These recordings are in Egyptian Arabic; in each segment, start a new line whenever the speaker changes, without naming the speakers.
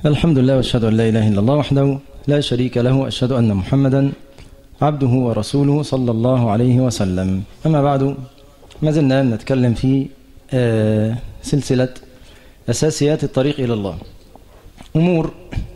الحمد لله واشهد ان لا اله الا الله وحده لا شريك له واشهد ان محمدا عبده ورسوله صلى الله عليه وسلم اما بعد ما زلنا نتكلم في آه، سلسله اساسيات الطريق الى الله امور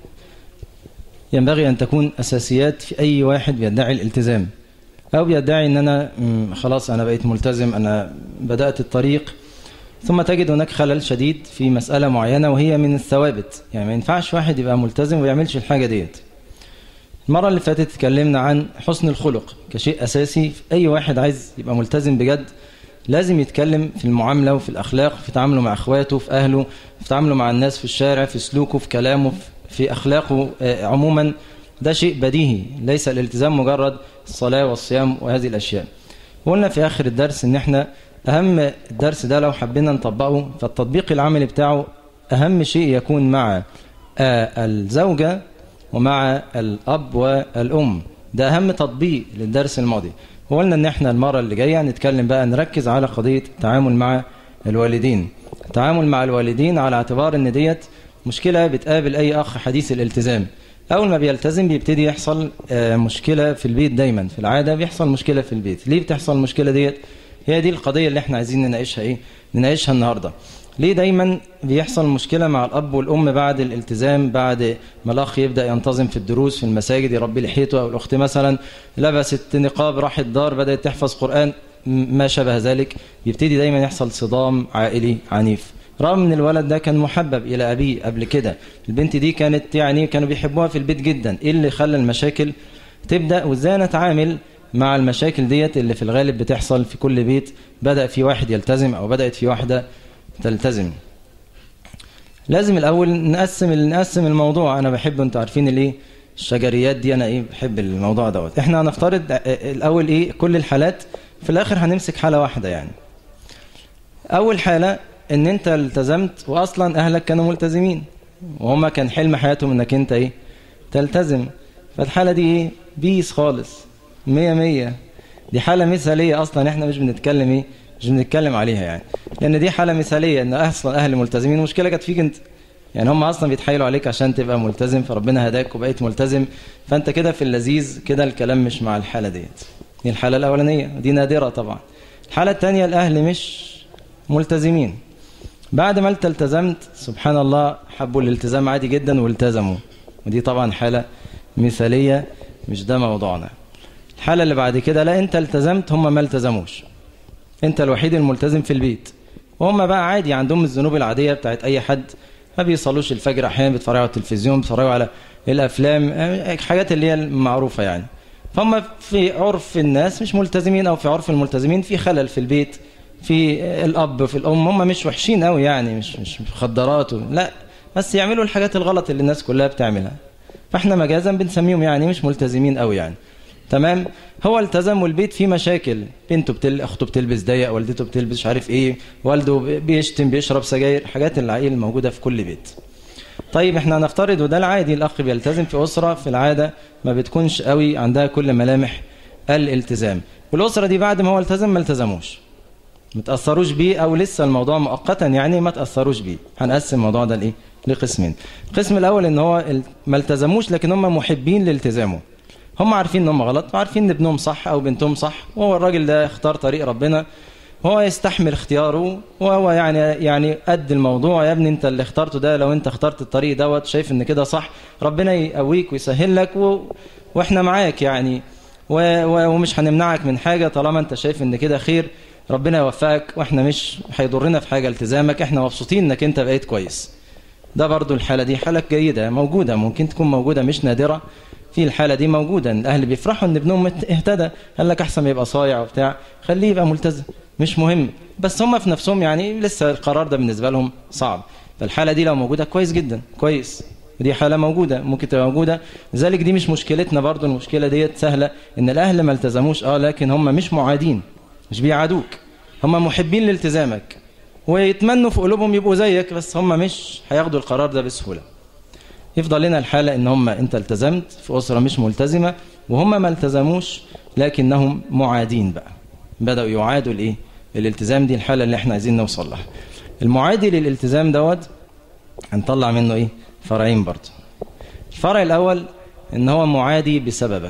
ينبغي ان تكون اساسيات في اي واحد بيدعي الالتزام او بيدعي ان انا مم، خلاص انا بقيت ملتزم انا بدات الطريق ثم تجد هناك خلل شديد في مسألة معينة وهي من الثوابت يعني ما ينفعش واحد يبقى ملتزم ويعملش الحاجة ديت المرة اللي فاتت اتكلمنا عن حسن الخلق كشيء أساسي في أي واحد عايز يبقى ملتزم بجد لازم يتكلم في المعاملة وفي الأخلاق في تعامله مع أخواته في أهله في تعامله مع الناس في الشارع في سلوكه في كلامه في أخلاقه آه، عموما ده شيء بديهي ليس الالتزام مجرد الصلاة والصيام وهذه الأشياء وقلنا في آخر الدرس إن احنا أهم الدرس ده لو حبينا نطبقه فالتطبيق العملي بتاعه أهم شيء يكون مع آه، الزوجة ومع الأب والأم ده أهم تطبيق للدرس الماضي وقلنا إن إحنا المرة اللي جاية نتكلم بقى نركز على قضية التعامل مع الوالدين التعامل مع الوالدين على اعتبار إن ديت مشكلة بتقابل أي أخ حديث الالتزام أول ما بيلتزم بيبتدي يحصل آه، مشكلة في البيت دايما في العادة بيحصل مشكلة في البيت ليه بتحصل المشكلة ديت هي دي القضية اللي احنا عايزين نناقشها ايه نناقشها النهاردة ليه دايما بيحصل مشكلة مع الأب والأم بعد الالتزام بعد ما الأخ يبدأ ينتظم في الدروس في المساجد يربي لحيته أو الأخت مثلا لبست نقاب راحت دار بدأت تحفظ قرآن م- ما شابه ذلك يبتدي دايما يحصل صدام عائلي عنيف رغم ان الولد ده كان محبب الى ابيه قبل كده البنت دي كانت يعني كانوا بيحبوها في البيت جدا ايه اللي خلى المشاكل تبدا وازاي نتعامل مع المشاكل ديت اللي في الغالب بتحصل في كل بيت بدأ في واحد يلتزم أو بدأت في واحدة تلتزم لازم الأول نقسم نقسم الموضوع أنا بحب أنتوا عارفين الإيه الشجريات دي أنا إيه بحب الموضوع دوت إحنا هنفترض الأول إيه كل الحالات في الآخر هنمسك حالة واحدة يعني أول حالة إن أنت التزمت وأصلا أهلك كانوا ملتزمين وهما كان حلم حياتهم إنك أنت إيه تلتزم فالحالة دي إيه بيس خالص مية مية دي حالة مثالية أصلا إحنا مش بنتكلم إيه مش بنتكلم عليها يعني لأن دي حالة مثالية إن أصلا أهل ملتزمين المشكلة كانت فيك أنت يعني هم أصلا بيتحايلوا عليك عشان تبقى ملتزم فربنا هداك وبقيت ملتزم فأنت كده في اللذيذ كده الكلام مش مع الحالة ديت دي الحالة الأولانية دي نادرة طبعا الحالة الثانية الأهل مش ملتزمين بعد ما انت التزمت سبحان الله حبوا الالتزام عادي جدا والتزموا ودي طبعا حالة مثالية مش ده موضوعنا الحالة اللي بعد كده لا انت التزمت هم ما التزموش انت الوحيد الملتزم في البيت وهم بقى عادي عندهم الذنوب العادية بتاعت اي حد ما بيصلوش الفجر احيانا بيتفرجوا على التلفزيون بيتفرجوا على الافلام حاجات اللي هي المعروفة يعني فهم في عرف الناس مش ملتزمين او في عرف الملتزمين في خلل في البيت في الاب في الام هم مش وحشين قوي يعني مش مش مخدرات و- لا بس يعملوا الحاجات الغلط اللي الناس كلها بتعملها فاحنا مجازا بنسميهم يعني مش ملتزمين قوي يعني تمام هو التزم والبيت فيه مشاكل بنته بتل... اخته بتلبس ضيق والدته بتلبس مش عارف ايه والده بيشتم بيشرب سجاير حاجات العائل الموجوده في كل بيت طيب احنا هنفترض وده العادي الاخ بيلتزم في اسره في العاده ما بتكونش قوي عندها كل ملامح الالتزام والاسره دي بعد ما هو التزم ما التزموش ما تاثروش بيه او لسه الموضوع مؤقتا يعني ما تاثروش بيه هنقسم الموضوع ده لايه لقسمين القسم الاول ان هو ال- ما التزموش لكن هم محبين لالتزامه هم عارفين ان هم غلط وعارفين ان ابنهم صح او بنتهم صح وهو الراجل ده اختار طريق ربنا وهو يستحمل اختياره وهو يعني يعني قد الموضوع يا ابني انت اللي اخترته ده لو انت اخترت الطريق دوت شايف ان كده صح ربنا يقويك ويسهل لك و... واحنا معاك يعني و... و... ومش هنمنعك من حاجة طالما انت شايف ان كده خير ربنا يوفقك واحنا مش هيضرنا في حاجة التزامك احنا مبسوطين انك انت بقيت كويس ده برضو الحالة دي حالة جيدة موجودة ممكن تكون موجودة مش نادرة في الحالة دي موجودة إن الأهل بيفرحوا إن ابنهم اهتدى قال لك أحسن ما يبقى صايع وبتاع خليه يبقى ملتزم مش مهم بس هم في نفسهم يعني لسه القرار ده بالنسبة لهم صعب فالحالة دي لو موجودة كويس جدا كويس ودي حالة موجودة ممكن تبقى موجودة لذلك دي مش مشكلتنا برضو المشكلة ديت سهلة إن الأهل ما التزموش اه لكن هم مش معادين مش بيعادوك هم محبين لالتزامك ويتمنوا في قلوبهم يبقوا زيك بس هم مش هياخدوا القرار ده بسهولة يفضل لنا الحالة ان هم انت التزمت في أسرة مش ملتزمة وهم ما التزموش لكنهم معادين بقى بدأوا يعادوا الايه الالتزام دي الحالة اللي احنا عايزين نوصل لها المعادي للالتزام دوت هنطلع منه ايه فرعين برضه الفرع الاول ان هو معادي بسببك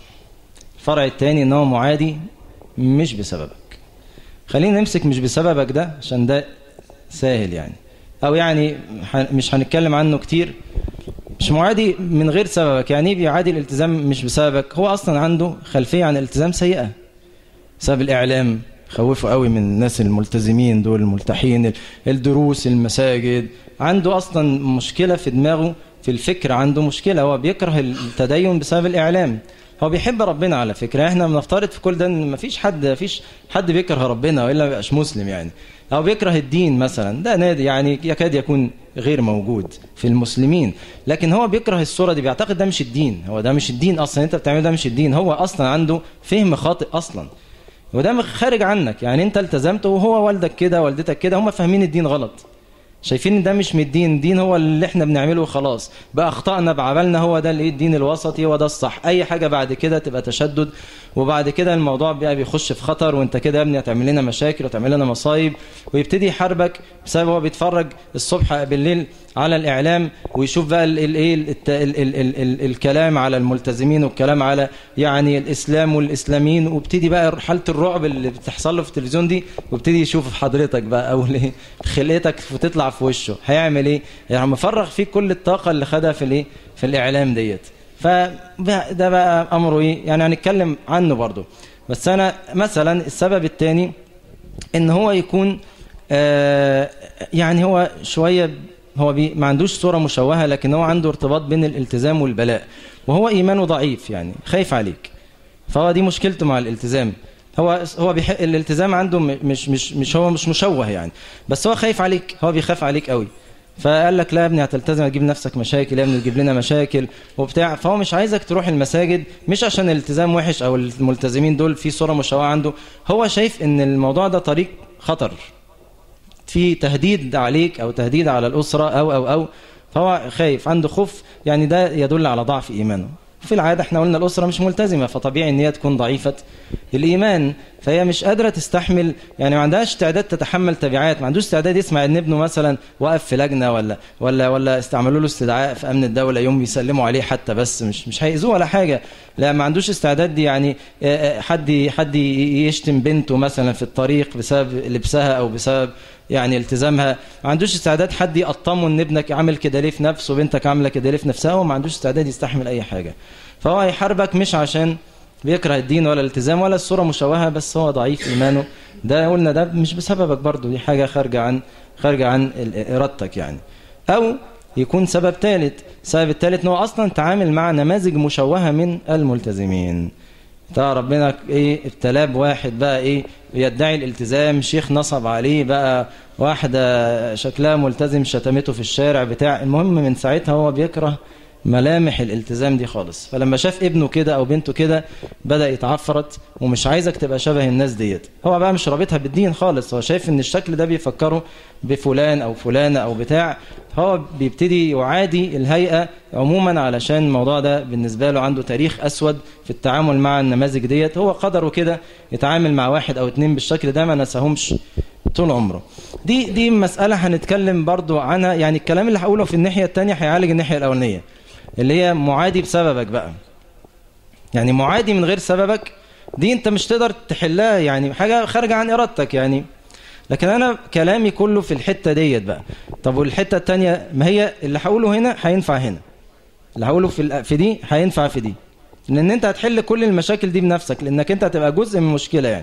الفرع الثاني ان هو معادي مش بسببك خلينا نمسك مش بسببك ده عشان ده سهل يعني او يعني مش هنتكلم عنه كتير مش معادي من غير سببك يعني ايه بيعادي الالتزام مش بسببك هو اصلا عنده خلفيه عن الالتزام سيئه بسبب الاعلام خوفوا قوي من الناس الملتزمين دول الملتحين الدروس المساجد عنده اصلا مشكله في دماغه في الفكر عنده مشكله هو بيكره التدين بسبب الاعلام هو بيحب ربنا على فكره احنا بنفترض في كل ده ان مفيش حد مفيش حد بيكره ربنا والا ما يبقاش مسلم يعني او بيكره الدين مثلا ده نادي يعني يكاد يكون غير موجود في المسلمين لكن هو بيكره الصوره دي بيعتقد ده مش الدين هو ده مش الدين اصلا انت بتعمله ده مش الدين هو اصلا عنده فهم خاطئ اصلا وده خارج عنك يعني انت التزمت وهو والدك كده والدتك كده هم فاهمين الدين غلط شايفين ان ده مش من الدين الدين هو اللي احنا بنعمله وخلاص بقى اخطأنا بعملنا هو ده الايه الدين الوسطي هو ده الصح اي حاجة بعد كده تبقى تشدد وبعد كده الموضوع بقى بيخش في خطر وانت كده يا ابني هتعمل لنا مشاكل وتعمل لنا مصايب ويبتدي يحاربك بسبب هو بيتفرج الصبح بالليل على الاعلام ويشوف بقى الايه الكلام على الملتزمين والكلام على يعني الاسلام والاسلاميين وابتدي بقى حاله الرعب اللي بتحصل له في التلفزيون دي وابتدي يشوف في حضرتك بقى او خلقتك وتطلع في وشه هيعمل ايه يعني مفرغ فيك كل الطاقه اللي خدها في الايه في الاعلام ديت فده بقى امره ايه يعني هنتكلم عنه برضه بس انا مثلا السبب الثاني ان هو يكون آه يعني هو شويه هو بي ما عندوش صوره مشوهه لكن هو عنده ارتباط بين الالتزام والبلاء وهو ايمانه ضعيف يعني خايف عليك فهو دي مشكلته مع الالتزام هو هو بيح... الالتزام عنده مش مش مش هو مش مشوه يعني بس هو خايف عليك هو بيخاف عليك قوي فقال لك لا يا ابني هتلتزم هتجيب نفسك مشاكل يا ابني تجيب لنا مشاكل وبتاع فهو مش عايزك تروح المساجد مش عشان الالتزام وحش او الملتزمين دول في صوره مشوهه عنده هو شايف ان الموضوع ده طريق خطر في تهديد عليك او تهديد على الاسره او او او فهو خايف عنده خوف يعني ده يدل على ضعف ايمانه في العادة احنا قلنا الأسرة مش ملتزمة فطبيعي ان هي تكون ضعيفة الإيمان فهي مش قادرة تستحمل يعني ما عندهاش استعداد تتحمل تبعات ما عندوش استعداد يسمع ان ابنه مثلا وقف في لجنة ولا ولا ولا استعملوا له استدعاء في أمن الدولة يوم يسلموا عليه حتى بس مش مش هيأذوه ولا حاجة لا ما عندوش استعداد يعني حد حد يشتم بنته مثلا في الطريق بسبب لبسها أو بسبب يعني التزامها ما عندوش استعداد حد يقطمه ان ابنك عامل كده ليه في نفسه وبنتك عامله كده ليه في نفسها وما عندوش استعداد يستحمل اي حاجه فهو هيحاربك مش عشان بيكره الدين ولا الالتزام ولا الصوره مشوهه بس هو ضعيف ايمانه ده قلنا ده مش بسببك برضه دي حاجه خارجه عن خارجه عن ارادتك يعني او يكون سبب ثالث السبب الثالث ان هو اصلا تعامل مع نماذج مشوهه من الملتزمين ترى ربنا ايه ابتلاه بواحد بقى ايه يدعي الالتزام شيخ نصب عليه بقى واحدة شكلها ملتزم شتمته في الشارع بتاع المهم من ساعتها هو بيكره ملامح الالتزام دي خالص فلما شاف ابنه كده او بنته كده بدأ يتعفرت ومش عايزك تبقى شبه الناس ديت هو بقى مش رابطها بالدين خالص هو شايف ان الشكل ده بيفكره بفلان او فلانة او بتاع هو بيبتدي يعادي الهيئة عموما علشان الموضوع ده بالنسبة له عنده تاريخ اسود في التعامل مع النماذج ديت هو قدره كده يتعامل مع واحد او اتنين بالشكل ده ما نساهمش طول عمره دي دي مسألة هنتكلم برضو عنها يعني الكلام اللي هقوله في الناحية التانية هيعالج الناحية الأولانية اللي هي معادي بسببك بقى يعني معادي من غير سببك دي انت مش تقدر تحلها يعني حاجة خارجة عن إرادتك يعني لكن أنا كلامي كله في الحتة ديت بقى طب والحتة التانية ما هي اللي هقوله هنا هينفع هنا اللي هقوله في في دي هينفع في دي لأن أنت هتحل كل المشاكل دي بنفسك لأنك أنت هتبقى جزء من المشكلة يعني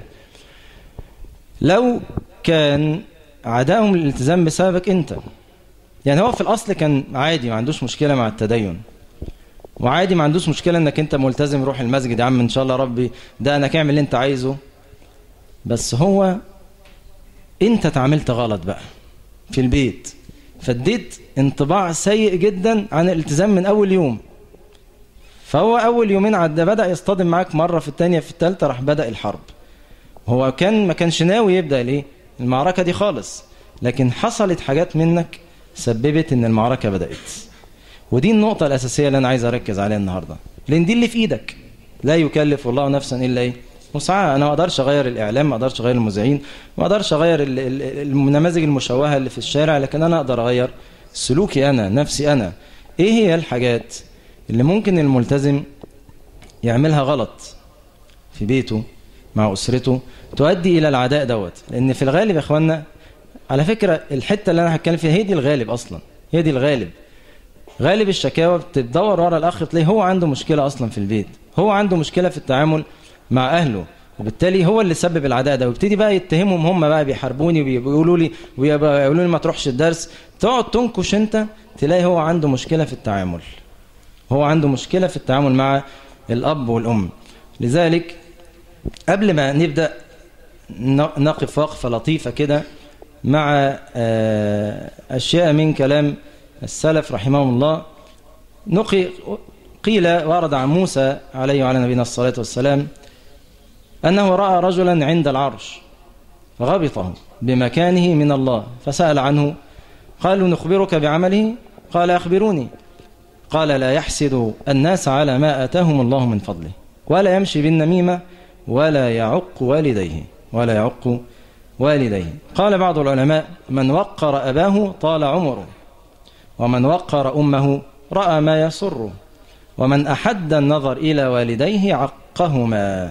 لو كان عدائهم للالتزام بسببك أنت يعني هو في الأصل كان عادي ما عندوش مشكلة مع التدين وعادي ما عندوش مشكلة انك انت ملتزم روح المسجد يا عم ان شاء الله ربي ده انك اعمل اللي انت عايزه بس هو انت اتعاملت غلط بقى في البيت فاديت انطباع سيء جدا عن الالتزام من اول يوم فهو اول يومين عدى بدأ يصطدم معاك مرة في الثانيه في الثالثه راح بدأ الحرب هو كان ما كانش ناوي يبدأ ليه المعركة دي خالص لكن حصلت حاجات منك سببت ان المعركة بدأت ودي النقطة الأساسية اللي أنا عايز أركز عليها النهاردة لأن دي اللي في إيدك لا يكلف الله نفسا إلا إيه وسعها أنا ما أقدرش أغير الإعلام ما أقدرش أغير المذيعين ما أقدرش أغير النماذج المشوهة اللي في الشارع لكن أنا أقدر أغير سلوكي أنا نفسي أنا إيه هي الحاجات اللي ممكن الملتزم يعملها غلط في بيته مع أسرته تؤدي إلى العداء دوت لأن في الغالب يا إخوانا على فكرة الحتة اللي أنا هتكلم فيها هي دي الغالب أصلا هي دي الغالب غالب الشكاوى بتدور ورا الأخ تلاقيه هو عنده مشكلة أصلا في البيت هو عنده مشكلة في التعامل مع أهله وبالتالي هو اللي سبب العداء ده ويبتدي بقى يتهمهم هم بقى بيحاربوني وبيقولوا لي ويقولوا لي ما تروحش الدرس تقعد تنكش انت تلاقي هو عنده مشكلة في التعامل هو عنده مشكلة في التعامل مع الأب والأم لذلك قبل ما نبدأ نقف وقفة لطيفة كده مع أشياء من كلام السلف رحمهم الله نقي قيل ورد عن موسى عليه وعلى نبينا الصلاة والسلام أنه رأى رجلا عند العرش غبطه بمكانه من الله فسأل عنه قالوا نخبرك بعمله قال أخبروني قال لا يحسد الناس على ما آتاهم الله من فضله ولا يمشي بالنميمة ولا يعق والديه ولا يعق والديه قال بعض العلماء من وقر أباه طال عمره ومن وقر أمه رأى ما يسره ومن أحد النظر إلى والديه عقهما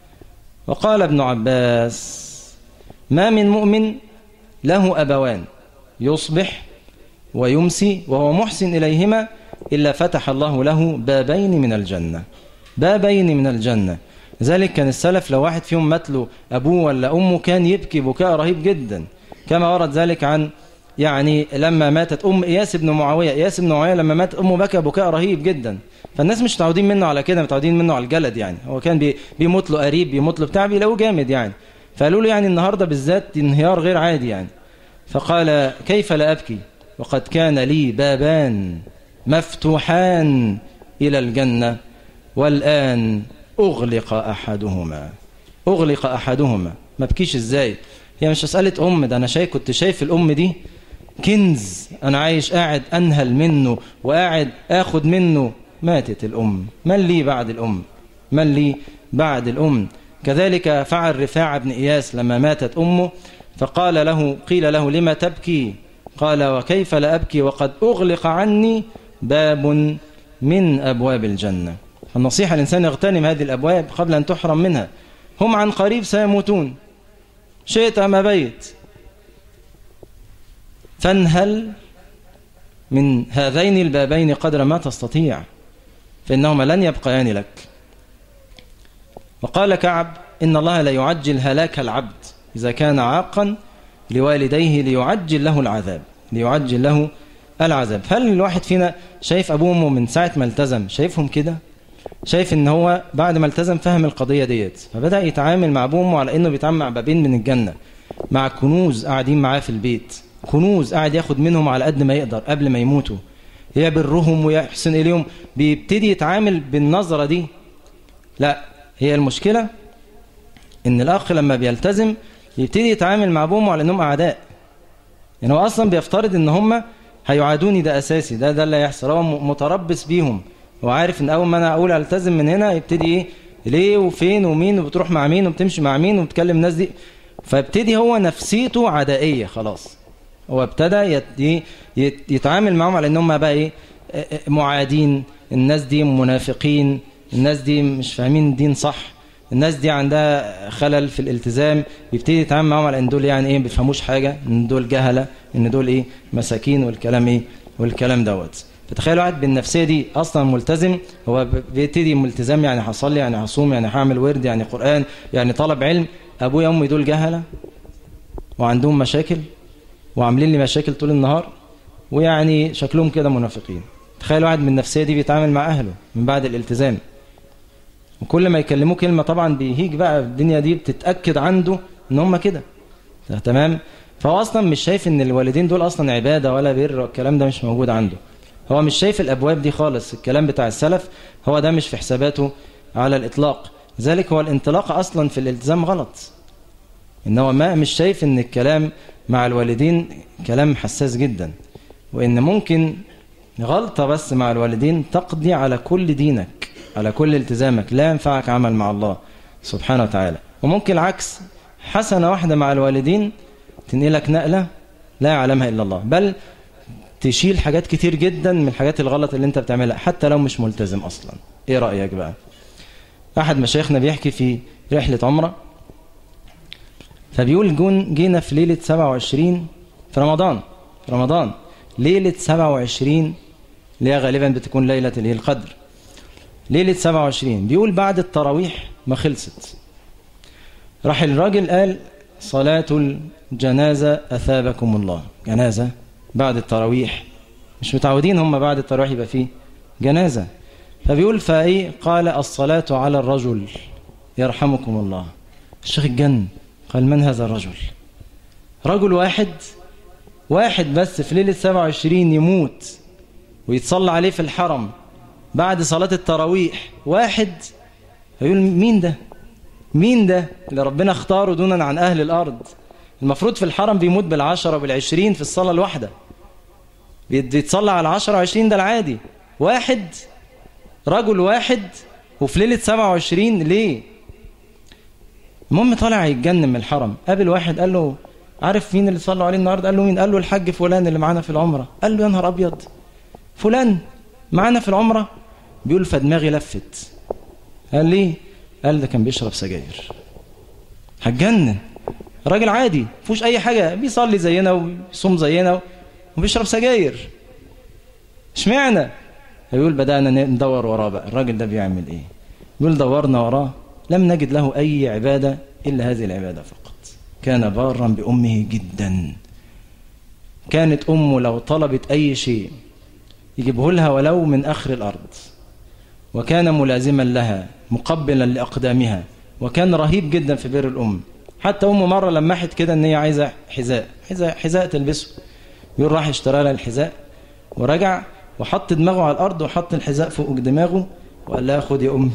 وقال ابن عباس ما من مؤمن له أبوان يصبح ويمسي وهو محسن إليهما إلا فتح الله له بابين من الجنة بابين من الجنة لذلك كان السلف لو واحد فيهم متله أبوه ولا أمه كان يبكي بكاء رهيب جدا كما ورد ذلك عن يعني لما ماتت أم إياس بن معاوية إياس بن معاوية لما مات أمه بكى بكاء رهيب جدا فالناس مش متعودين منه على كده متعودين منه على الجلد يعني هو كان بي بيموت له قريب بيموت له بتاع بيلاقوه جامد يعني فقالوا له يعني النهاردة بالذات انهيار غير عادي يعني فقال كيف لا أبكي وقد كان لي بابان مفتوحان إلى الجنة والآن أغلق أحدهما أغلق أحدهما ما بكيش إزاي هي مش مسألة أم ده أنا شايف كنت شايف الأم دي كنز أنا عايش قاعد أنهل منه وقاعد آخد منه ماتت الأم من لي بعد الأم من لي بعد الأم كذلك فعل رفاعة بن إياس لما ماتت أمه فقال له قيل له لما تبكي قال وكيف لا أبكي وقد أغلق عني باب من أبواب الجنة النصيحة الإنسان يغتنم هذه الأبواب قبل أن تحرم منها هم عن قريب سيموتون شئت أم بيت فانهل من هذين البابين قدر ما تستطيع فإنهما لن يبقيان لك وقال كعب إن الله لا يعجل هلاك العبد إذا كان عاقا لوالديه ليعجل له العذاب ليعجل له العذاب هل الواحد فينا شايف أبوه وأمه من ساعة ما التزم شايفهم كده شايف ان هو بعد ما التزم فهم القضية ديت فبدأ يتعامل مع أبوه وأمه على إنه بيتعامل مع بابين من الجنة مع كنوز قاعدين معاه في البيت كنوز قاعد ياخد منهم على قد ما يقدر قبل ما يموتوا يبرهم ويحسن إليهم بيبتدي يتعامل بالنظرة دي لا هي المشكلة إن الأخ لما بيلتزم يبتدي يتعامل مع أبوه على إنهم أعداء يعني هو أصلا بيفترض إن هم هيعادوني ده أساسي ده ده اللي هيحصل هو متربص بيهم وعارف إن أول ما أنا أقول ألتزم من هنا يبتدي إيه ليه وفين ومين وبتروح مع مين وبتمشي مع مين وبتكلم الناس دي فابتدي هو نفسيته عدائية خلاص هو ابتدى يتعامل معهم على انهم بقى ايه معادين الناس دي منافقين الناس دي مش فاهمين الدين صح الناس دي عندها خلل في الالتزام بيبتدي يتعامل معهم على ان دول يعني ايه ما بيفهموش حاجه ان دول جهله ان دول ايه مساكين والكلام ايه والكلام دوت فتخيل واحد بالنفسيه دي اصلا ملتزم هو بيبتدي ملتزم يعني هصلي يعني هصوم يعني هعمل ورد يعني قران يعني طلب علم ابويا وامي دول جهله وعندهم مشاكل وعاملين لي مشاكل طول النهار ويعني شكلهم كده منافقين تخيل واحد من النفسيه دي بيتعامل مع اهله من بعد الالتزام وكل ما يكلموه كلمه طبعا بيهيج بقى الدنيا دي بتتاكد عنده ان هم كده تمام فهو اصلا مش شايف ان الوالدين دول اصلا عباده ولا بر والكلام ده مش موجود عنده هو مش شايف الابواب دي خالص الكلام بتاع السلف هو ده مش في حساباته على الاطلاق ذلك هو الانطلاق اصلا في الالتزام غلط ان هو ما مش شايف ان الكلام مع الوالدين كلام حساس جدا وان ممكن غلطة بس مع الوالدين تقضي على كل دينك على كل التزامك لا ينفعك عمل مع الله سبحانه وتعالى وممكن العكس حسنة واحدة مع الوالدين تنقلك نقلة لا يعلمها إلا الله بل تشيل حاجات كتير جدا من الحاجات الغلط اللي انت بتعملها حتى لو مش ملتزم اصلا ايه رأيك بقى احد مشايخنا بيحكي في رحلة عمرة فبيقول جون جينا في ليلة 27 في رمضان في رمضان ليلة 27 اللي هي غالبا بتكون ليلة اللي هي القدر ليلة 27 بيقول بعد التراويح ما خلصت راح الراجل قال صلاة الجنازة أثابكم الله جنازة بعد التراويح مش متعودين هم بعد التراويح يبقى فيه جنازة فبيقول فايه قال الصلاة على الرجل يرحمكم الله الشيخ الجن قال من هذا الرجل رجل واحد واحد بس في ليلة 27 يموت ويتصلى عليه في الحرم بعد صلاة التراويح واحد فيقول مين ده مين ده اللي ربنا اختاره دونا عن أهل الأرض المفروض في الحرم بيموت بالعشرة وبالعشرين في الصلاة الواحدة بيتصلى على العشرة وعشرين ده العادي واحد رجل واحد وفي ليلة 27 ليه المهم طالع يتجنن من الحرم قابل واحد قال له عارف مين اللي صلوا عليه النهارده قال له مين قال له الحاج فلان اللي معانا في العمره قال له يا نهار ابيض فلان معانا في العمره بيقول فدماغي لفت قال ليه قال ده كان بيشرب سجاير هتجنن راجل عادي فيهوش اي حاجه بيصلي زينا وبيصوم زينا وبيشرب سجاير اشمعنى فيقول بدانا ندور وراه بقى الراجل ده بيعمل ايه يقول دورنا وراه لم نجد له اي عباده الا هذه العباده فقط كان بارا بامه جدا كانت امه لو طلبت اي شيء يجيبه لها ولو من اخر الارض وكان ملازما لها مقبلا لاقدامها وكان رهيب جدا في بر الام حتى امه مره لمحت كده ان هي عايزه حذاء حذاء حذاء تلبسه يقول راح اشترى لها الحذاء ورجع وحط دماغه على الارض وحط الحذاء فوق دماغه وقال لها خد يا امي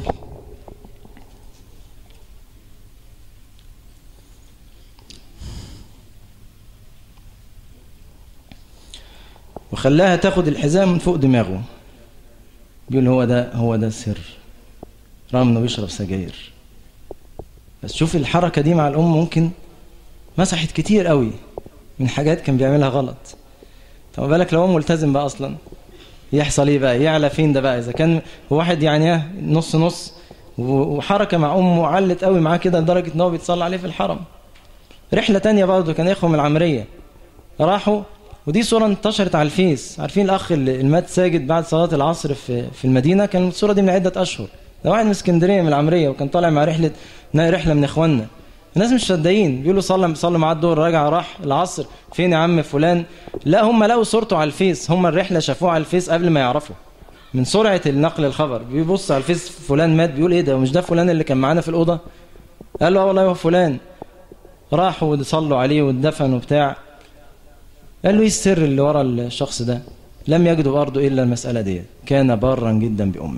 وخلاها تاخد الحذاء من فوق دماغه بيقول هو ده هو ده السر رغم انه بيشرب سجاير بس شوف الحركه دي مع الام ممكن مسحت كتير قوي من حاجات كان بيعملها غلط طب بالك لو هو ملتزم بقى اصلا يحصل ايه بقى يعلى فين ده بقى اذا كان واحد يعني نص نص وحركه مع امه علت قوي معاه كده لدرجه ان هو بيتصلى عليه في الحرم رحله تانية برضه كان اخوه من العمريه راحوا ودي صورة انتشرت على الفيس عارفين الأخ اللي مات ساجد بعد صلاة العصر في في المدينة كان الصورة دي من عدة أشهر ده واحد من اسكندرية من العمرية وكان طالع مع رحلة رحلة من إخواننا الناس مش صدقين بيقولوا صلى صلى معاه الدور رجع راح العصر فين يا عم فلان لا هم لقوا صورته على الفيس هم الرحلة شافوه على الفيس قبل ما يعرفوا من سرعة النقل الخبر بيبص على الفيس فلان مات بيقول ايه ده مش ده فلان اللي كان معانا في الأوضة قال له اه والله هو فلان راحوا وصلوا عليه واتدفن وبتاع قال له ايه السر اللي ورا الشخص ده لم يجدوا برضه الا المساله ديت كان بارا جدا بامه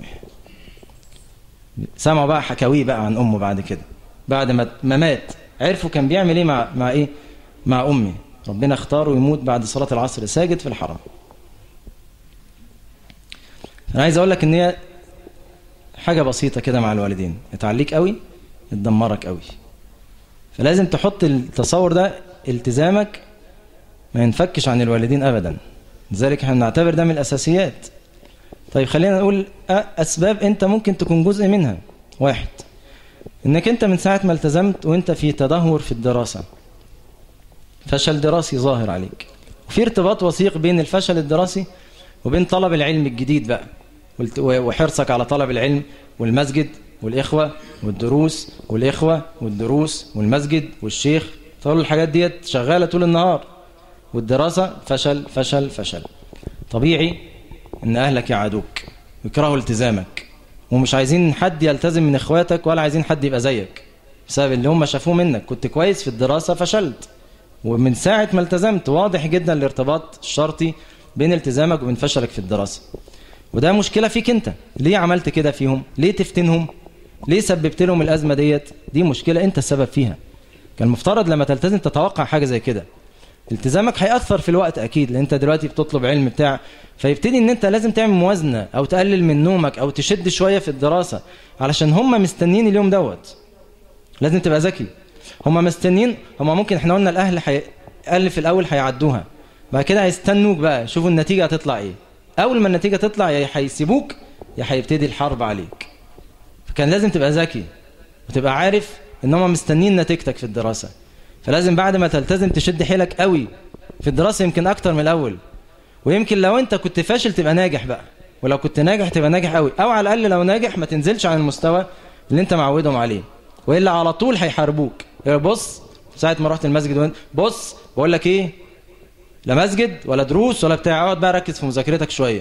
سمعوا بقى حكاويه بقى عن امه بعد كده بعد ما ما مات عرفوا كان بيعمل ايه مع مع ايه مع امه ربنا اختاره يموت بعد صلاه العصر ساجد في الحرم انا عايز اقول لك ان هي حاجه بسيطه كده مع الوالدين تعليك قوي تدمرك قوي فلازم تحط التصور ده التزامك ما ينفكش عن الوالدين أبدا لذلك احنا نعتبر ده من الأساسيات طيب خلينا نقول أسباب أنت ممكن تكون جزء منها واحد إنك أنت من ساعة ما التزمت وأنت في تدهور في الدراسة فشل دراسي ظاهر عليك وفي ارتباط وثيق بين الفشل الدراسي وبين طلب العلم الجديد بقى وحرصك على طلب العلم والمسجد والإخوة والدروس والإخوة والدروس والمسجد والشيخ طول الحاجات ديت شغالة طول النهار والدراسة فشل فشل فشل طبيعي ان اهلك يعادوك ويكرهوا التزامك ومش عايزين حد يلتزم من اخواتك ولا عايزين حد يبقى زيك بسبب اللي هم شافوه منك كنت كويس في الدراسة فشلت ومن ساعة ما التزمت واضح جدا الارتباط الشرطي بين التزامك وبين فشلك في الدراسة وده مشكلة فيك انت ليه عملت كده فيهم ليه تفتنهم ليه سببت لهم الأزمة ديت دي مشكلة انت السبب فيها كان المفترض لما تلتزم تتوقع حاجة زي كده التزامك هيأثر في الوقت أكيد لأن أنت دلوقتي بتطلب علم بتاع فيبتدي أن أنت لازم تعمل موازنة أو تقلل من نومك أو تشد شوية في الدراسة علشان هم مستنين اليوم دوت لازم تبقى ذكي هم مستنين هم ممكن احنا قلنا الأهل حي... قال في الأول هيعدوها بعد كده هيستنوك بقى شوفوا النتيجة هتطلع ايه اول ما النتيجة تطلع يا هيسيبوك يا هيبتدي الحرب عليك فكان لازم تبقى ذكي وتبقى عارف ان هم مستنين نتيجتك في الدراسة فلازم بعد ما تلتزم تشد حيلك قوي في الدراسة يمكن اكتر من الاول ويمكن لو انت كنت فاشل تبقى ناجح بقى ولو كنت ناجح تبقى ناجح قوي او على الاقل لو ناجح ما تنزلش عن المستوى اللي انت معودهم عليه والا على طول هيحاربوك بص ساعه ما رحت المسجد وانت بص بقول لك ايه لا مسجد ولا دروس ولا بتاع اقعد بقى ركز في مذاكرتك شويه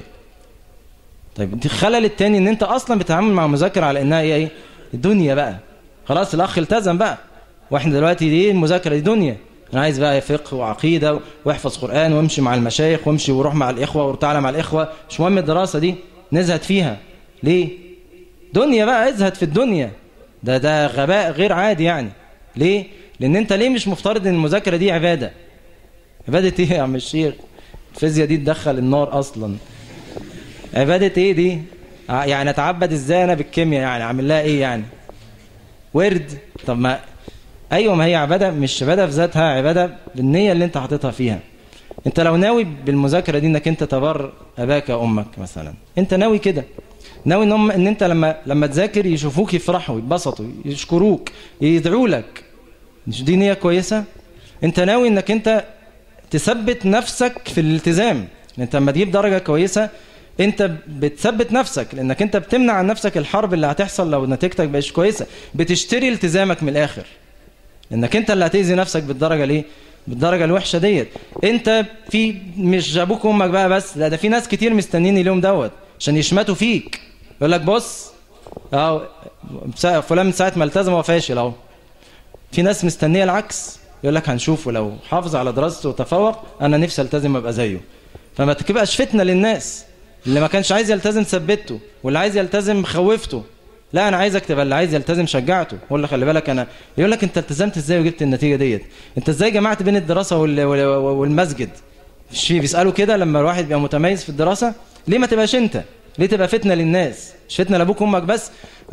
طيب الخلل التاني ان انت اصلا بتتعامل مع المذاكره على انها ايه الدنيا بقى خلاص الاخ التزم بقى واحنا دلوقتي دي المذاكره دي دنيا انا عايز بقى فقه وعقيده واحفظ قران وامشي مع المشايخ وامشي وروح مع الاخوه وتعالى مع الاخوه مش مهم الدراسه دي نزهد فيها ليه دنيا بقى ازهد في الدنيا ده ده غباء غير عادي يعني ليه لان انت ليه مش مفترض ان المذاكره دي عباده عباده ايه يا عم الشيخ الفيزياء دي تدخل النار اصلا عباده ايه دي يعني اتعبد ازاي انا بالكيمياء يعني اعمل لها ايه يعني ورد طب ما ايوه ما هي عباده مش عباده في ذاتها عباده بالنيه اللي انت حاططها فيها انت لو ناوي بالمذاكره دي انك انت تبر اباك امك مثلا انت ناوي كده ناوي ان هم ان انت لما لما تذاكر يشوفوك يفرحوا يتبسطوا يشكروك يدعوا لك مش دي نيه كويسه انت ناوي انك انت تثبت نفسك في الالتزام انت لما تجيب درجه كويسه انت بتثبت نفسك لانك انت بتمنع عن نفسك الحرب اللي هتحصل لو نتيجتك بقتش كويسه بتشتري التزامك من الاخر انك انت اللي هتاذي نفسك بالدرجه ليه بالدرجه الوحشه ديت انت في مش ابوك وامك بقى بس لا ده في ناس كتير مستنيين اليوم دوت عشان يشمتوا فيك يقول لك بص اهو فلان من ساعه ما التزم هو فاشل اهو في ناس مستنيه العكس يقول لك هنشوفه لو حافظ على دراسته وتفوق انا نفسي التزم ابقى زيه فما تبقاش فتنه للناس اللي ما كانش عايز يلتزم ثبته واللي عايز يلتزم خوفته لا انا عايزك تبقى اللي عايز يلتزم شجعته قول له خلي بالك انا يقول لك انت التزمت ازاي وجبت النتيجه ديت انت ازاي جمعت بين الدراسه والمسجد في بيسالوا كده لما الواحد بيبقى متميز في الدراسه ليه ما تبقاش انت ليه تبقى فتنه للناس مش فتنه لابوك وامك بس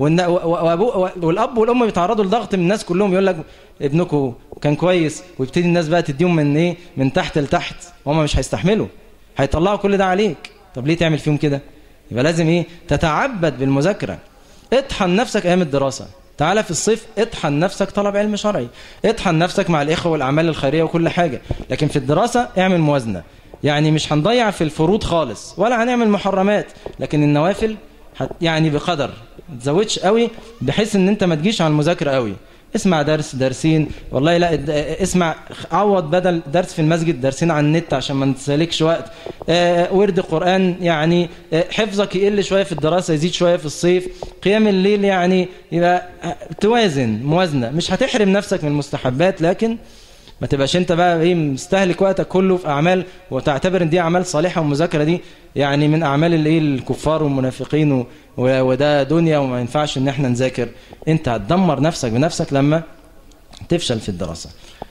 والاب والام بيتعرضوا لضغط من الناس كلهم يقول لك ابنكم كان كويس ويبتدي الناس بقى تديهم من ايه من تحت لتحت هم مش هيستحملوا هيطلعوا كل ده عليك طب ليه تعمل فيهم كده يبقى لازم ايه تتعبد بالمذاكره اطحن نفسك ايام الدراسه تعالى في الصيف اطحن نفسك طلب علم شرعي اطحن نفسك مع الاخوه والاعمال الخيريه وكل حاجه لكن في الدراسه اعمل موازنه يعني مش هنضيع في الفروض خالص ولا هنعمل محرمات لكن النوافل يعني بقدر ما تزودش قوي بحيث ان انت ما تجيش على المذاكره قوي اسمع درس درسين والله لا اسمع عوض بدل درس في المسجد درسين على النت عشان ما نتسالكش وقت آه ورد قرآن يعني آه حفظك يقل شوية في الدراسة يزيد شوية في الصيف قيام الليل يعني يبقى توازن موازنة مش هتحرم نفسك من المستحبات لكن ما تبقاش انت بقى ايه مستهلك وقتك كله في اعمال وتعتبر ان دي اعمال صالحه والمذاكره دي يعني من اعمال الايه الكفار والمنافقين وده دنيا وما ينفعش ان احنا نذاكر انت هتدمر نفسك بنفسك لما تفشل في الدراسه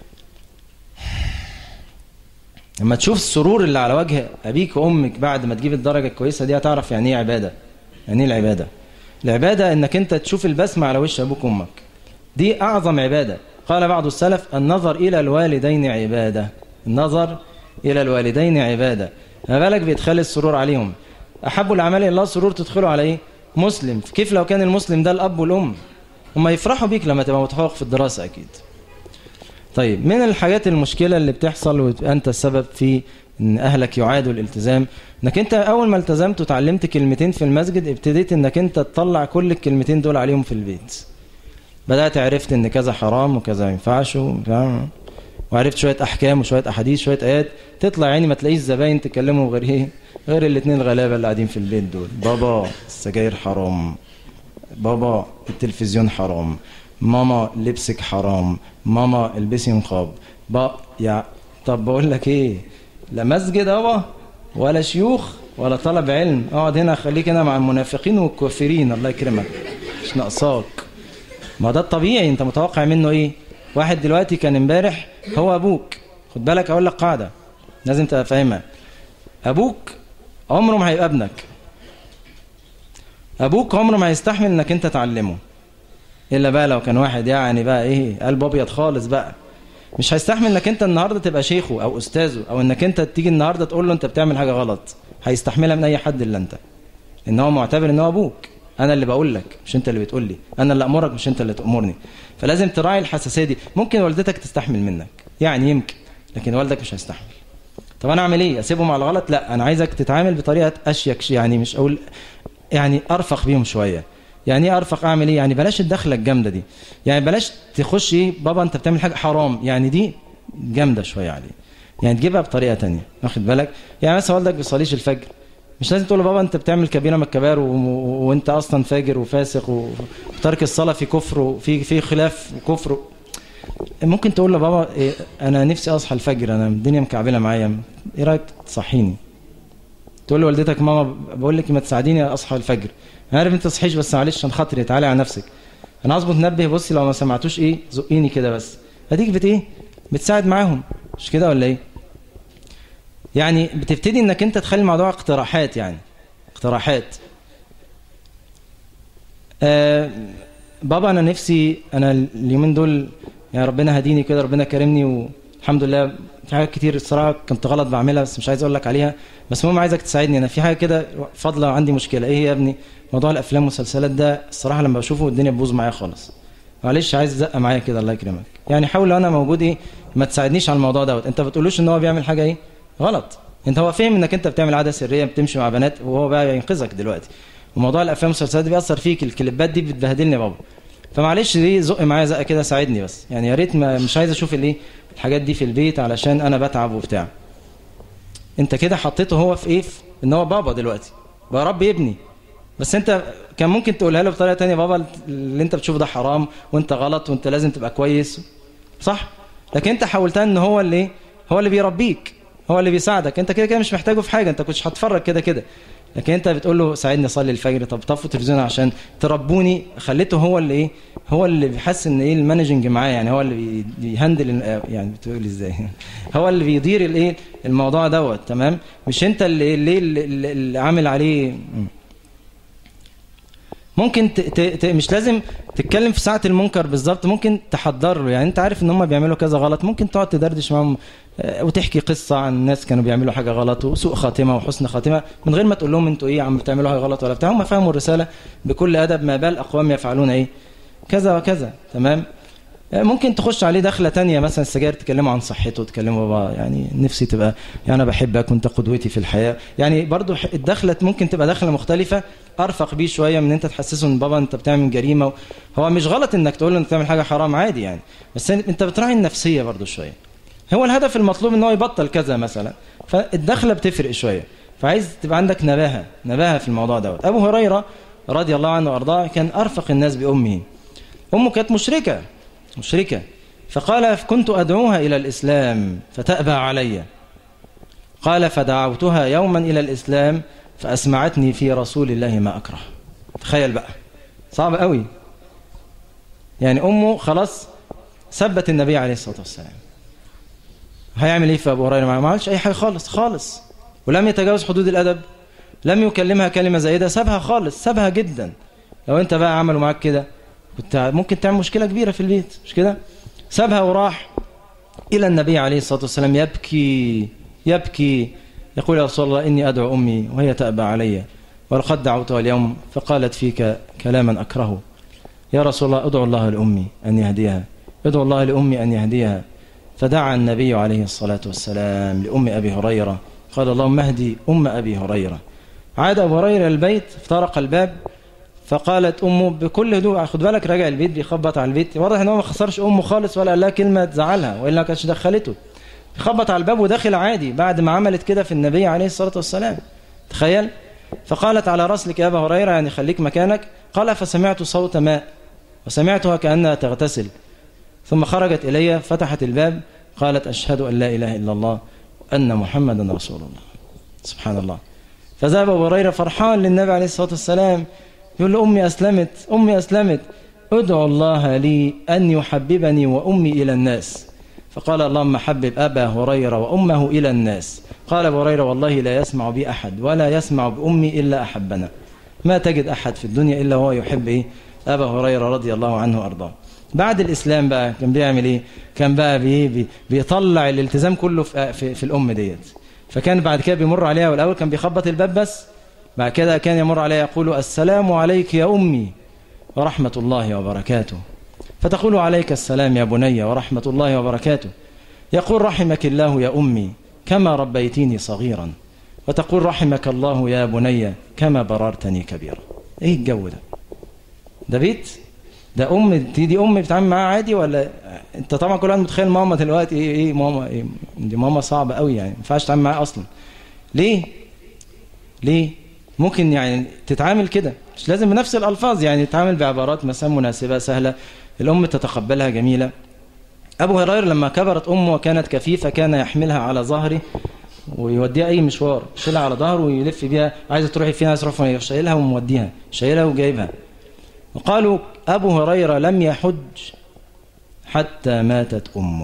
لما تشوف السرور اللي على وجه ابيك وامك بعد ما تجيب الدرجه الكويسه دي هتعرف يعني ايه عباده يعني ايه العباده العباده انك انت تشوف البسمه على وش ابوك وامك دي اعظم عباده قال بعض السلف النظر إلى الوالدين عبادة النظر إلى الوالدين عبادة ما بالك بيدخل السرور عليهم أحب الأعمال إلى الله السرور تدخله على إيه؟ مسلم كيف لو كان المسلم ده الأب والأم هم يفرحوا بيك لما تبقى متفوق في الدراسة أكيد طيب من الحاجات المشكلة اللي بتحصل وأنت السبب في ان اهلك يعادوا الالتزام انك انت اول ما التزمت وتعلمت كلمتين في المسجد ابتديت انك انت تطلع كل الكلمتين دول عليهم في البيت بدأت عرفت ان كذا حرام وكذا ما ينفعش وعرفت شوية احكام وشوية احاديث شوية ايات تطلع يعني ما تلاقيش زباين تكلموا غير ايه غير الاثنين الغلابة اللي قاعدين في البيت دول بابا السجاير حرام بابا التلفزيون حرام ماما لبسك حرام ماما البسي نقاب با يا طب بقول لك ايه لا مسجد ابا ولا شيوخ ولا طلب علم اقعد هنا خليك هنا مع المنافقين والكافرين الله يكرمك مش ناقصاك ما ده الطبيعي انت متوقع منه ايه واحد دلوقتي كان امبارح هو ابوك خد بالك اقول لك قاعده لازم تبقى فاهمها ابوك عمره ما هيبقى ابنك ابوك عمره ما هيستحمل انك انت تعلمه الا بقى لو كان واحد يعني بقى ايه قلب ابيض خالص بقى مش هيستحمل انك انت النهارده تبقى شيخه او استاذه او انك انت تيجي النهارده تقول له انت بتعمل حاجه غلط هيستحملها من اي حد الا انت ان هو معتبر ان هو ابوك انا اللي بقول لك مش انت اللي بتقول لي انا اللي امرك مش انت اللي تامرني فلازم تراعي الحساسيه دي ممكن والدتك تستحمل منك يعني يمكن لكن والدك مش هيستحمل طب انا اعمل ايه اسيبهم على الغلط لا انا عايزك تتعامل بطريقه اشيك يعني مش اقول يعني ارفق بيهم شويه يعني ايه ارفق اعمل ايه يعني بلاش الدخله الجامده دي يعني بلاش تخش ايه بابا انت بتعمل حاجه حرام يعني دي جامده شويه عليه يعني تجيبها بطريقه تانية واخد بالك يعني مثلا والدك بيصليش الفجر مش لازم تقول له بابا انت بتعمل كبيره من الكبائر و... و... وانت اصلا فاجر وفاسق وترك الصلاه في كفر وفي في خلاف وكفر ممكن تقول له بابا إيه انا نفسي اصحى الفجر انا الدنيا مكعبله معايا ايه رايك تصحيني تقول لوالدتك ماما بقول لك ما تساعديني اصحى الفجر انا عارف انت تصحيش بس معلش عشان خاطري تعالي على نفسك انا هظبط نبه بصي لو ما سمعتوش ايه زقيني كده بس اديك بت ايه بتساعد معاهم مش كده ولا ايه يعني بتبتدي انك انت تخلي الموضوع اقتراحات يعني اقتراحات آه بابا انا نفسي انا اليومين دول يعني ربنا هديني كده ربنا كرمني والحمد لله في حاجات كتير الصراحه كنت غلط بعملها بس مش عايز اقول لك عليها بس المهم عايزك تساعدني انا في حاجه كده فاضله عندي مشكله ايه هي يا ابني موضوع الافلام والمسلسلات ده الصراحه لما بشوفه الدنيا بتبوظ معايا خالص معلش عايز زقه معايا كده الله يكرمك يعني حاول لو انا موجود ايه ما تساعدنيش على الموضوع دوت انت بتقولوش ان هو بيعمل حاجه ايه غلط انت هو فاهم انك انت بتعمل عاده سريه بتمشي مع بنات وهو بقى ينقذك دلوقتي وموضوع الافلام والمسلسلات ده بيأثر فيك الكليبات دي بتبهدلني يا بابا فمعلش دي زق معايا زقه كده ساعدني بس يعني يا ريت مش عايز اشوف الايه الحاجات دي في البيت علشان انا بتعب وبتاع انت كده حطيته هو في ايه في ان هو بابا دلوقتي بقى رب ابني بس انت كان ممكن تقولها له بطريقه تانية بابا اللي انت بتشوفه ده حرام وانت غلط وانت لازم تبقى كويس صح لكن انت حاولتها ان هو اللي هو اللي بيربيك هو اللي بيساعدك انت كده كده مش محتاجه في حاجه انت كنتش هتفرج كده كده لكن انت بتقول له ساعدني اصلي الفجر طب طفوا التلفزيون عشان تربوني خليته هو اللي ايه هو اللي بيحس ان ايه المانجنج معاه يعني هو اللي بيهندل يعني بتقول ازاي هو اللي بيدير الايه الموضوع دوت تمام مش انت اللي اللي, اللي, اللي عامل عليه ممكن ت... ت... ت... مش لازم تتكلم في ساعة المنكر بالظبط ممكن تحضر له يعني انت عارف ان هم بيعملوا كذا غلط ممكن تقعد تدردش معاهم وتحكي قصة عن ناس كانوا بيعملوا حاجة غلط وسوء خاتمة وحسن خاتمة من غير ما تقول لهم انتوا ايه عم بتعملوا حاجة غلط ولا بتاع هم فهموا الرسالة بكل أدب ما بال أقوام يفعلون ايه كذا وكذا تمام ممكن تخش عليه دخلة تانية مثلا السجاير تكلموا عن صحته تكلموا بقى يعني نفسي تبقى يعني أنا بحبك وأنت قدوتي في الحياة يعني برضو الدخلة ممكن تبقى دخلة مختلفة أرفق بيه شوية من أنت تحسسه إن بابا أنت بتعمل جريمة هو مش غلط إنك تقول له أنت بتعمل حاجة حرام عادي يعني بس أنت بتراعي النفسية برضو شوية هو الهدف المطلوب إن هو يبطل كذا مثلا فالدخلة بتفرق شوية فعايز تبقى عندك نباهة نباهة في الموضوع دوت أبو هريرة رضي الله عنه وأرضاه كان أرفق الناس بأمه أمه كانت مشركة مشركة فقال كنت أدعوها إلى الإسلام فتأبى علي قال فدعوتها يوما إلى الإسلام فأسمعتني في رسول الله ما أكره تخيل بقى صعب قوي يعني أمه خلاص ثبت النبي عليه الصلاة والسلام هيعمل إيه في أبو هريرة ما عملش أي حاجة خالص خالص ولم يتجاوز حدود الأدب لم يكلمها كلمة زائدة سابها خالص سابها جدا لو أنت بقى عملوا معاك كده كنت ممكن تعمل مشكلة كبيرة في البيت مش كده سابها وراح إلى النبي عليه الصلاة والسلام يبكي يبكي يقول يا رسول الله إني أدعو أمي وهي تأبى علي ولقد دعوتها اليوم فقالت فيك كلاما أكرهه يا رسول الله ادعو الله لأمي أن يهديها ادعو الله لأمي أن يهديها فدعا النبي عليه الصلاة والسلام لأم أبي هريرة قال اللهم اهدي أم أبي هريرة عاد أبو هريرة البيت افترق الباب فقالت امه بكل هدوء خد بالك راجع البيت بيخبط على البيت واضح ان هو ما خسرش امه خالص ولا قال لها كلمه تزعلها والا ما كانتش دخلته خبط على الباب وداخل عادي بعد ما عملت كده في النبي عليه الصلاه والسلام تخيل فقالت على راسلك يا ابا هريره يعني خليك مكانك قال فسمعت صوت ماء وسمعتها كانها تغتسل ثم خرجت الي فتحت الباب قالت اشهد ان لا اله الا الله وان محمدا رسول الله سبحان الله فذهب ابو هريره فرحان للنبي عليه الصلاه والسلام يقول له أمي أسلمت أمي أسلمت ادعو الله لي أن يحببني وأمي إلى الناس فقال اللهم حبب أبا هريرة وأمه إلى الناس قال أبو هريرة والله لا يسمع بي أحد ولا يسمع بأمي إلا أحبنا ما تجد أحد في الدنيا إلا هو يحب إيه؟ أبا هريرة رضي الله عنه وأرضاه بعد الإسلام بقى كان بيعمل إيه كان بقى بي بي بيطلع الالتزام كله في, في, في الأم ديت فكان بعد كده بيمر عليها والأول كان بيخبط الباب بس بعد كده كان يمر عليها يقول السلام عليك يا أمي ورحمة الله وبركاته فتقول عليك السلام يا بني ورحمة الله وبركاته يقول رحمك الله يا أمي كما ربيتيني صغيرا وتقول رحمك الله يا بني كما بررتني كبيرا ايه الجو ده ده بيت ده ام دي, دي ام بتتعامل معاها عادي ولا انت طبعا كل واحد متخيل ماما دلوقتي ايه ايه ماما إيه دي ماما صعبه قوي يعني ما ينفعش تتعامل معاها اصلا ليه ليه ممكن يعني تتعامل كده مش لازم بنفس الالفاظ يعني تتعامل بعبارات مثلا مناسبه سهله الام تتقبلها جميله ابو هريره لما كبرت امه وكانت كفيفه كان يحملها على ظهره ويوديها اي مشوار يشيلها على ظهره ويلف بيها عايزه تروحي فين عايزه تروح فين شايلها وموديها شايلها وجايبها وقالوا ابو هريره لم يحج حتى ماتت امه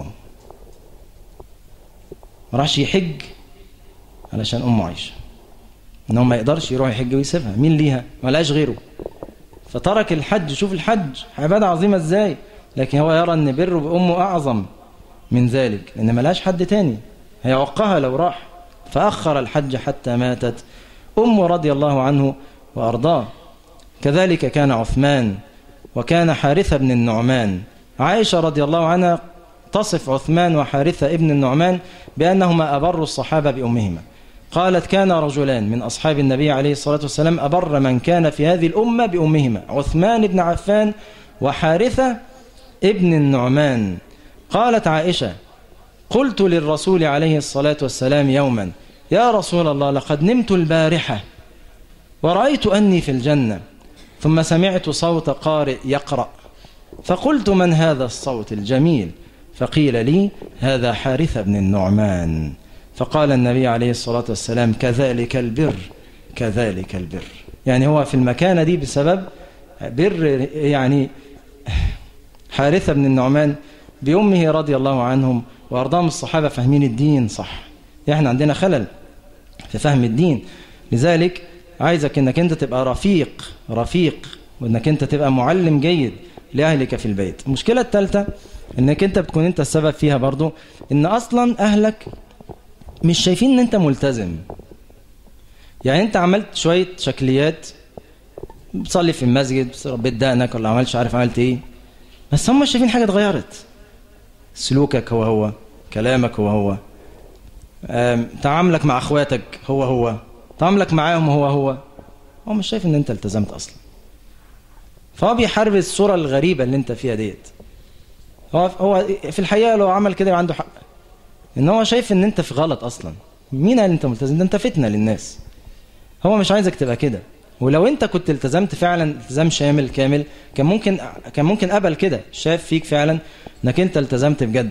ما راحش يحج علشان امه عايشه ان هو ما يقدرش يروح يحج ويسيبها مين ليها ما لقاش غيره فترك الحج شوف الحج عباده عظيمه ازاي لكن هو يرى ان بره بامه اعظم من ذلك لان ما لهاش حد تاني هيعقها لو راح فأخر الحج حتى ماتت أمه رضي الله عنه وأرضاه كذلك كان عثمان وكان حارثة بن النعمان عائشة رضي الله عنها تصف عثمان وحارثة ابن النعمان بأنهما أبر الصحابة بأمهما قالت كان رجلان من أصحاب النبي عليه الصلاة والسلام أبر من كان في هذه الأمة بأمهما عثمان بن عفان وحارثة ابن النعمان قالت عائشة قلت للرسول عليه الصلاة والسلام يوما يا رسول الله لقد نمت البارحة ورأيت أني في الجنة ثم سمعت صوت قارئ يقرأ فقلت من هذا الصوت الجميل فقيل لي هذا حارث بن النعمان فقال النبي عليه الصلاة والسلام كذلك البر كذلك البر يعني هو في المكانة دي بسبب بر يعني حارثة بن النعمان بأمه رضي الله عنهم وأرضاهم الصحابة فاهمين الدين صح احنا عندنا خلل في فهم الدين لذلك عايزك انك انت تبقى رفيق رفيق وانك انت تبقى معلم جيد لأهلك في البيت المشكلة الثالثة انك انت بتكون انت السبب فيها برضو ان اصلا اهلك مش شايفين ان انت ملتزم يعني انت عملت شوية شكليات بتصلي في المسجد ربيت دقنك ولا عملتش عارف عملت ايه بس هم شايفين حاجة اتغيرت سلوكك هو هو كلامك هو هو تعاملك مع اخواتك هو هو تعاملك معاهم هو هو هو مش شايف ان انت التزمت اصلا فهو بيحارب الصورة الغريبة اللي انت فيها ديت هو هو في الحقيقة لو عمل كده عنده حق ان هو شايف ان انت في غلط اصلا مين قال انت ملتزم ده انت فتنة للناس هو مش عايزك تبقى كده ولو انت كنت التزمت فعلا التزام شامل كامل كان ممكن كان ممكن قبل كده شاف فيك فعلا انك انت التزمت بجد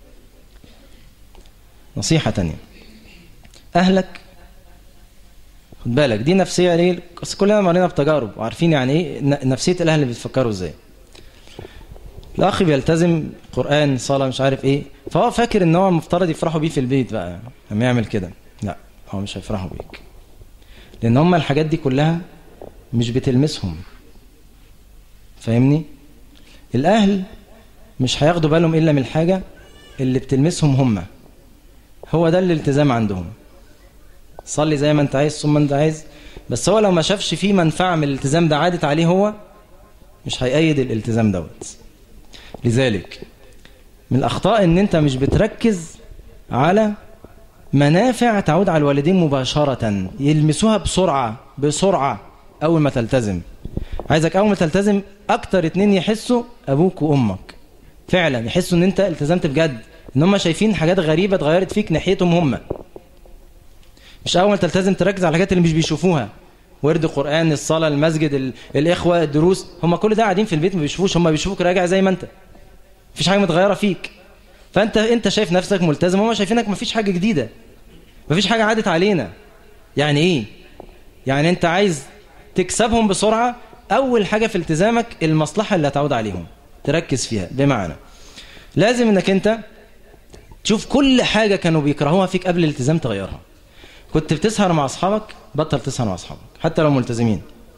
نصيحة تانية اهلك خد بالك دي نفسية ليه كلنا مرينا بتجارب وعارفين يعني ايه نفسية الاهل اللي بيتفكروا ازاي الاخ بيلتزم قرآن صلاة مش عارف ايه فهو فاكر ان هو المفترض يفرحوا بيه في البيت بقى لما يعمل كده لا هو مش هيفرحوا بيك لان هم الحاجات دي كلها مش بتلمسهم فاهمني الاهل مش هياخدوا بالهم الا من الحاجه اللي بتلمسهم هم هو ده الالتزام عندهم صلي زي ما انت عايز ثم انت عايز بس هو لو ما شافش فيه منفعه من الالتزام ده عادت عليه هو مش هيأيد الالتزام دوت لذلك من الاخطاء ان انت مش بتركز على منافع تعود على الوالدين مباشرة يلمسوها بسرعة بسرعة أول ما تلتزم عايزك أول ما تلتزم أكتر اتنين يحسوا أبوك وأمك فعلا يحسوا ان انت التزمت بجد ان هم شايفين حاجات غريبة اتغيرت فيك ناحيتهم هم مش اول ما تلتزم تركز على الحاجات اللي مش بيشوفوها ورد قرآن الصلاة المسجد ال... الإخوة الدروس هم كل ده قاعدين في البيت ما بيشوفوش هم بيشوفوك راجع زي ما انت مفيش حاجة متغيرة فيك فانت انت شايف نفسك ملتزم هم شايفينك مفيش حاجة جديدة مفيش حاجة عادت علينا يعني ايه يعني انت عايز تكسبهم بسرعة اول حاجة في التزامك المصلحة اللي هتعود عليهم تركز فيها بمعنى لازم انك انت تشوف كل حاجة كانوا بيكرهوها فيك قبل الالتزام تغيرها كنت بتسهر مع اصحابك بطل تسهر مع اصحابك حتى لو ملتزمين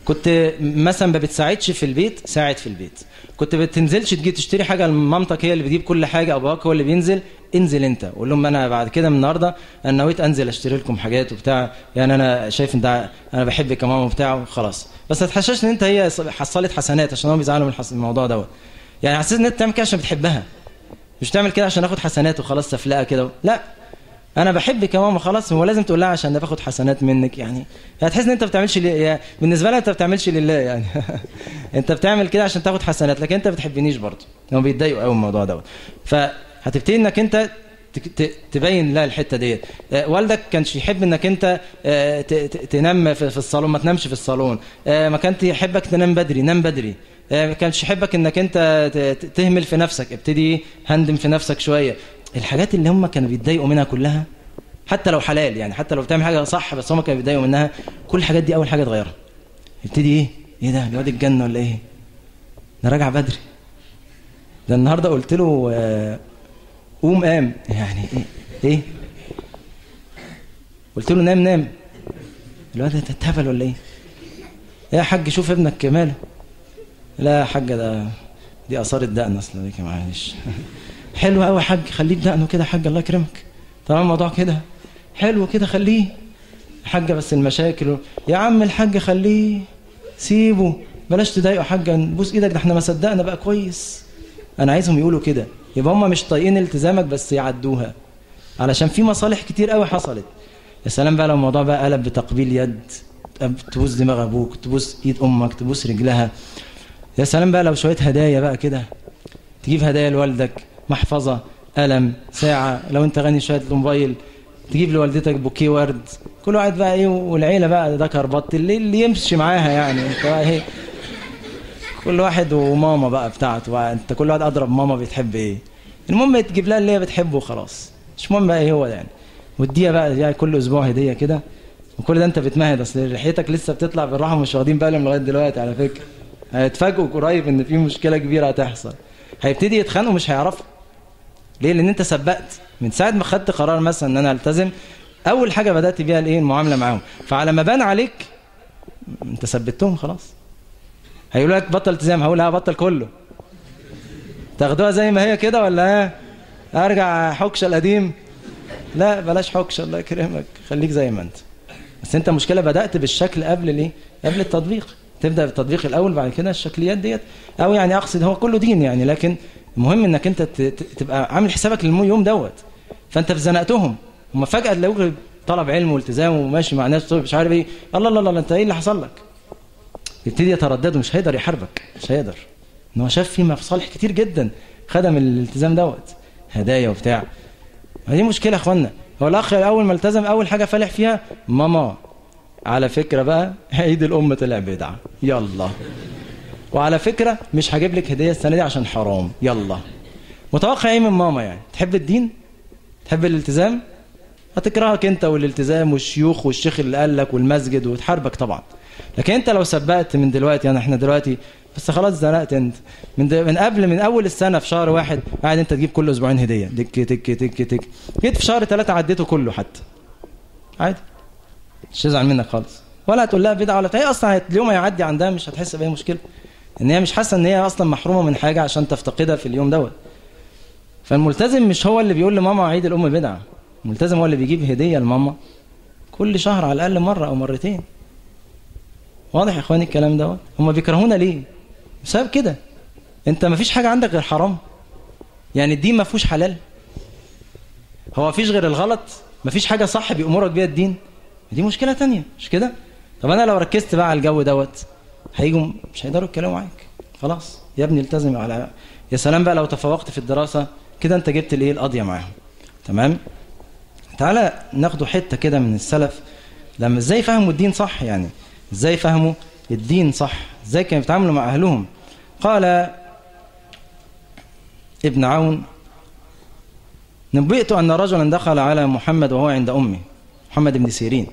كنت مثلا ما بتساعدش في البيت ساعد في البيت كنت بتنزلش تجي تشتري حاجه لمامتك هي اللي بتجيب كل حاجه او باباك هو اللي بينزل انزل انت قول لهم انا بعد كده من النهارده انا نويت انزل اشتري لكم حاجات وبتاع يعني انا شايف ان ده انا بحبك يا ماما وبتاع خلاص بس ما تحسسش ان انت هي حصلت حسنات عشان هم بيزعلوا من الموضوع دوت يعني حسيت ان انت بتعمل كده عشان بتحبها مش تعمل كده عشان اخد حسنات وخلاص تفلقه كده لا انا بحبك يا ماما خلاص هو لازم تقول لها عشان باخد حسنات منك يعني هتحس ان انت بتعملش لي... يعني بالنسبه لها انت بتعملش لله يعني انت بتعمل كده عشان تاخد حسنات لكن انت بتحبنيش برضه هم بيتضايقوا قوي من الموضوع دوت فهتبتدي انك انت تبين لا الحته ديت والدك كانش يحب انك انت تنام في الصالون ما تنامش في الصالون ما كانت يحبك تنام بدري نام بدري ما كانش يحبك انك انت تهمل في نفسك ابتدي هندم في نفسك شويه الحاجات اللي هم كانوا بيتضايقوا منها كلها حتى لو حلال يعني حتى لو بتعمل حاجه صح بس هم كانوا بيتضايقوا منها كل الحاجات دي اول حاجه تغيرها يبتدي ايه ايه ده الواد الجنه ولا ايه ده راجع بدري ده النهارده قلت له آه قوم قام يعني ايه ايه قلت له نام نام الواد ده اتهبل ولا ايه يا حاج شوف ابنك ماله لا يا حاج ده دي اثار الدقن اصلا دي معلش حلو قوي يا حاج خليه بدقنه كده يا حاج الله يكرمك طالما الموضوع كده حلو كده خليه حاجة بس المشاكل يا عم الحاج خليه سيبه بلاش تضايقه يا حاج نبوس ايدك ده احنا ما صدقنا بقى كويس انا عايزهم يقولوا كده يبقى هم مش طايقين التزامك بس يعدوها علشان في مصالح كتير قوي حصلت يا سلام بقى لو الموضوع بقى قلب بتقبيل يد تبوس دماغ ابوك تبوس ايد امك تبوس رجلها يا سلام بقى لو شويه هدايا بقى كده تجيب هدايا لوالدك محفظه قلم ساعه لو انت غني شويه موبايل تجيب لوالدتك بوكيه ورد كل واحد بقى ايه والعيله بقى ده كربط اللي, اللي يمشي معاها يعني انت بقى ايه كل واحد وماما بقى بتاعته بقى انت كل واحد اضرب ماما بتحب ايه المهم تجيب لها اللي هي بتحبه وخلاص مش مهم بقى ايه هو يعني واديها بقى يعني كل اسبوع هديه كده وكل ده انت بتمهد اصل ريحتك لسه بتطلع بالراحه مش واخدين بالهم لغايه دلوقتي على فكره هيتفاجئوا قريب ان في مشكله كبيره هتحصل هيبتدي يتخانقوا مش هيعرفوا ليه لان انت سبقت من ساعه ما خدت قرار مثلا ان انا التزم اول حاجه بدات بيها الايه المعامله معاهم فعلى ما بان عليك انت ثبتهم خلاص هيقولوا لك بطل التزام هقول لا بطل كله تاخدوها زي ما هي كده ولا ايه ارجع حكش القديم لا بلاش حكش الله يكرمك خليك زي ما انت بس انت مشكله بدات بالشكل قبل الايه قبل التطبيق تبدا بالتطبيق الاول بعد كده الشكليات ديت او يعني اقصد هو كله دين يعني لكن المهم انك انت تبقى عامل حسابك لليوم دوت فانت في زنقتهم هم فجاه تلاقوك طلب علم والتزام وماشي مع ناس مش عارف ايه الله الله الله انت ايه اللي حصل لك يبتدي يتردد ومش هيقدر يحاربك مش هيقدر ان هو شاف فيه مصالح كتير جدا خدم الالتزام دوت هدايا وبتاع دي مشكله يا اخوانا هو الاخ اول ما التزم اول حاجه فالح فيها ماما على فكره بقى عيد الام طلع بدعه يلا وعلى فكره مش هجيب لك هديه السنه دي عشان حرام يلا متوقع ايه من ماما يعني تحب الدين تحب الالتزام هتكرهك انت والالتزام والشيوخ والشيخ اللي قال لك والمسجد وتحاربك طبعا لكن انت لو سبقت من دلوقتي يعني احنا دلوقتي بس خلاص زنقت انت من من قبل من اول السنه في شهر واحد قاعد انت تجيب كل اسبوعين هديه تك تك تك تك جيت في شهر ثلاثه عديته كله حتى عادي مش تزعل منك خالص ولا هتقول لها بدعه ولا هي اصلا اليوم هيعدي عندها مش هتحس باي مشكله ان هي مش حاسه ان هي اصلا محرومه من حاجه عشان تفتقدها في اليوم دوت فالملتزم مش هو اللي بيقول لماما عيد الام بدعه الملتزم هو اللي بيجيب هديه لماما كل شهر على الاقل مره او مرتين واضح يا اخواني الكلام دوت هم بيكرهونا ليه بسبب كده انت ما فيش حاجه عندك غير حرام يعني الدين ما فيهوش حلال هو ما فيش غير الغلط ما فيش حاجه صح بيأمرك بيها الدين دي مشكله تانية مش كده طب انا لو ركزت بقى على الجو دوت هيجوا مش هيقدروا يتكلموا معاك خلاص يا ابني التزم على يا سلام بقى لو تفوقت في الدراسه كده انت جبت الايه القضيه معاهم تمام تعالى ناخدوا حته كده من السلف لما ازاي فهموا الدين صح يعني ازاي فهموا الدين صح ازاي كانوا بيتعاملوا مع اهلهم قال ابن عون نبئت ان رجلا دخل على محمد وهو عند امه محمد بن سيرين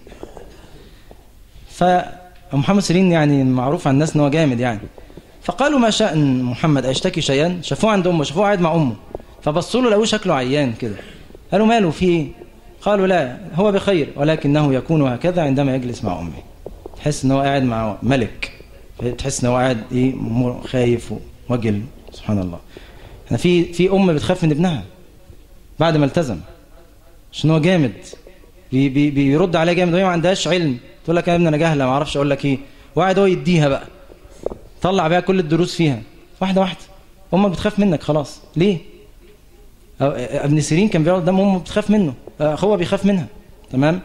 فمحمد سيرين يعني معروف عن الناس ان هو جامد يعني فقالوا ما شأن محمد أيشتكي شيئا شافوه عند أمه شافوه قاعد مع أمه فبصوا له لقوه شكله عيان كده قالوا ماله فيه قالوا لا هو بخير ولكنه يكون هكذا عندما يجلس مع أمه تحس ان هو قاعد مع ملك تحس ان هو قاعد ايه خايف ووجل سبحان الله احنا في في ام بتخاف من ابنها بعد ما التزم عشان هو جامد بي بي بيرد عليها جامد وهي ما عندهاش علم تقول لك يا ابني انا جاهله ما اعرفش اقول لك ايه وقاعد هو يديها بقى طلع بيها كل الدروس فيها واحده واحده امك بتخاف منك خلاص ليه ابن سيرين كان بيقعد قدام امه بتخاف منه هو بيخاف منها تمام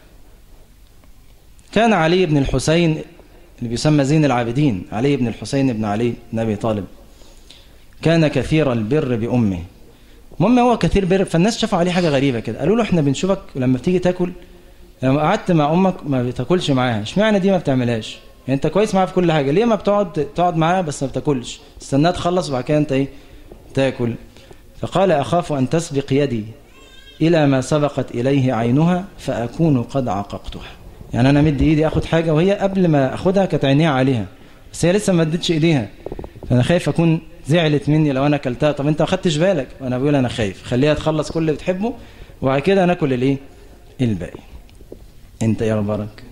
كان علي بن الحسين اللي بيسمى زين العابدين علي بن الحسين بن علي بن ابي طالب كان كثير البر بامه المهم هو كثير بر فالناس شافوا عليه حاجه غريبه كده قالوا له احنا بنشوفك لما بتيجي تاكل لما قعدت مع امك ما بتاكلش معاها اشمعنى دي ما بتعملهاش يعني انت كويس معاها في كل حاجه ليه ما بتقعد تقعد معاها بس ما بتاكلش استناها تخلص وبعد كده انت ايه تاكل فقال اخاف ان تسبق يدي الى ما سبقت اليه عينها فاكون قد عققتها يعني انا مدي ايدي اخد حاجه وهي قبل ما اخدها كانت عينيها عليها بس هي لسه ما ادتش ايديها فانا خايف اكون زعلت مني لو انا اكلتها طب انت ما خدتش بالك وانا بقول انا خايف خليها تخلص كل اللي بتحبه وبعد كده ناكل الايه الباقي انت يا ربارك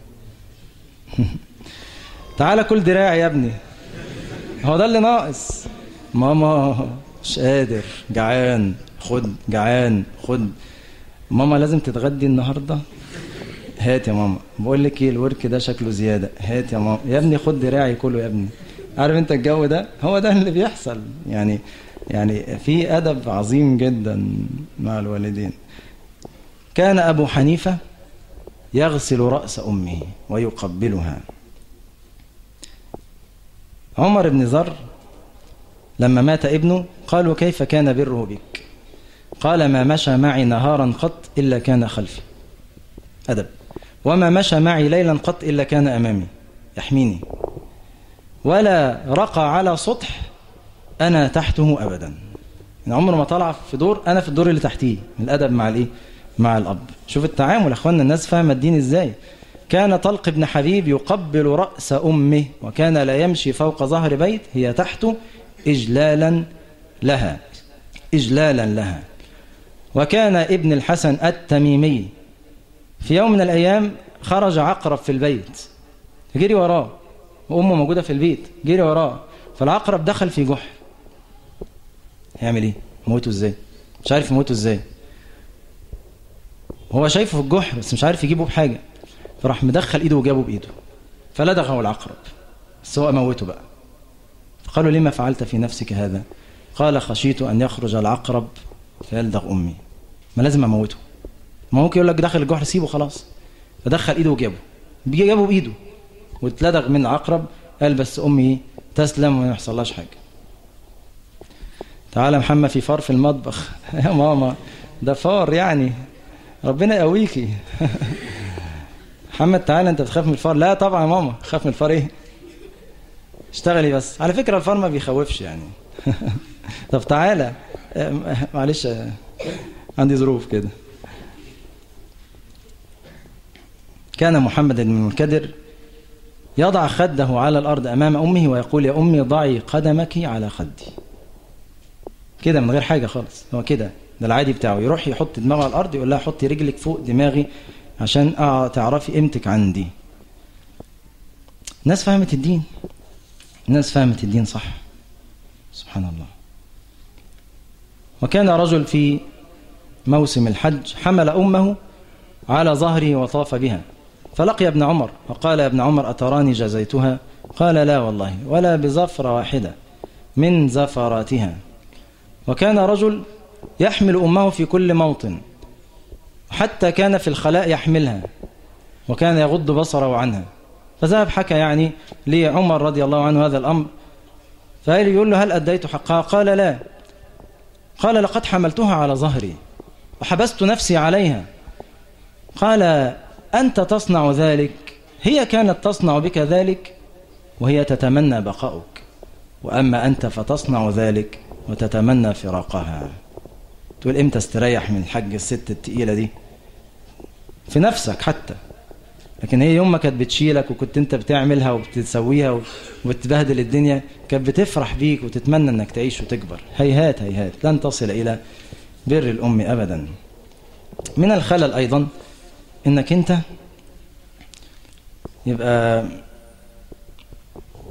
تعالى كل دراعي يا ابني هو ده اللي ناقص ماما مش قادر جعان خد جعان خد ماما لازم تتغدي النهارده هات يا ماما بقول لك ايه الورك ده شكله زياده هات يا ماما يا ابني خد دراعي كله يا ابني عارف انت الجو ده هو ده اللي بيحصل يعني يعني في ادب عظيم جدا مع الوالدين كان ابو حنيفه يغسل راس امه ويقبلها عمر بن ذر لما مات ابنه قالوا كيف كان بره بك قال ما مشى معي نهارا قط إلا كان خلفي أدب وما مشى معي ليلا قط إلا كان أمامي يحميني ولا رقى على سطح أنا تحته أبدا يعني عمره ما طلع في دور أنا في الدور اللي تحتيه الأدب مع الإيه مع الأب شوف التعامل أخوانا الناس فاهمة الدين إزاي كان طلق بن حبيب يقبل رأس أمه وكان لا يمشي فوق ظهر بيت هي تحته إجلالا لها إجلالا لها وكان ابن الحسن التميمي في يوم من الأيام خرج عقرب في البيت جري وراه وأمه موجودة في البيت جري وراه فالعقرب دخل في جحر هيعمل ايه موته ازاي مش عارف يموته ازاي هو شايفه في الجحر بس مش عارف يجيبه بحاجة فراح مدخل ايده وجابه بايده فلدغه العقرب بس هو موته بقى فقالوا لما فعلت في نفسك هذا قال خشيت أن يخرج العقرب فيلدغ أمي ما لازم أموته ما ممكن يقول لك دخل الجحر سيبه خلاص فدخل ايده وجابه جابه بايده واتلدغ من العقرب قال بس امي تسلم وما يحصلهاش حاجه تعالى محمد في فار في المطبخ يا ماما ده فار يعني ربنا يقويكي محمد تعالى انت بتخاف من الفار لا طبعا يا ماما خاف من الفار ايه اشتغلي بس على فكره الفار ما بيخوفش يعني طب تعالى معلش عندي ظروف كده كان محمد بن المنكدر يضع خده على الأرض أمام أمه ويقول يا أمي ضعي قدمك على خدي كده من غير حاجة خالص هو كده ده العادي بتاعه يروح يحط دماغه على الأرض يقول لها حطي رجلك فوق دماغي عشان تعرفي قيمتك عندي الناس فهمت الدين الناس فهمت الدين صح سبحان الله وكان رجل في موسم الحج حمل أمه على ظهره وطاف بها فلقي ابن عمر وقال يا ابن عمر أتراني جزيتها قال لا والله ولا بزفرة واحدة من زفراتها وكان رجل يحمل أمه في كل موطن حتى كان في الخلاء يحملها وكان يغض بصره عنها فذهب حكى يعني لعمر رضي الله عنه هذا الأمر فقال يقول له هل أديت حقها قال لا قال لقد حملتها على ظهري وحبست نفسي عليها قال أنت تصنع ذلك هي كانت تصنع بك ذلك وهي تتمنى بقاؤك وأما أنت فتصنع ذلك وتتمنى فراقها تقول إمتى استريح من الحج الست التقيلة دي في نفسك حتى لكن هي يوم ما كانت بتشيلك وكنت انت بتعملها وبتسويها وبتبهدل الدنيا كانت بتفرح بيك وتتمنى انك تعيش وتكبر هيهات هيهات لن تصل الى بر الام ابدا من الخلل ايضا انك انت يبقى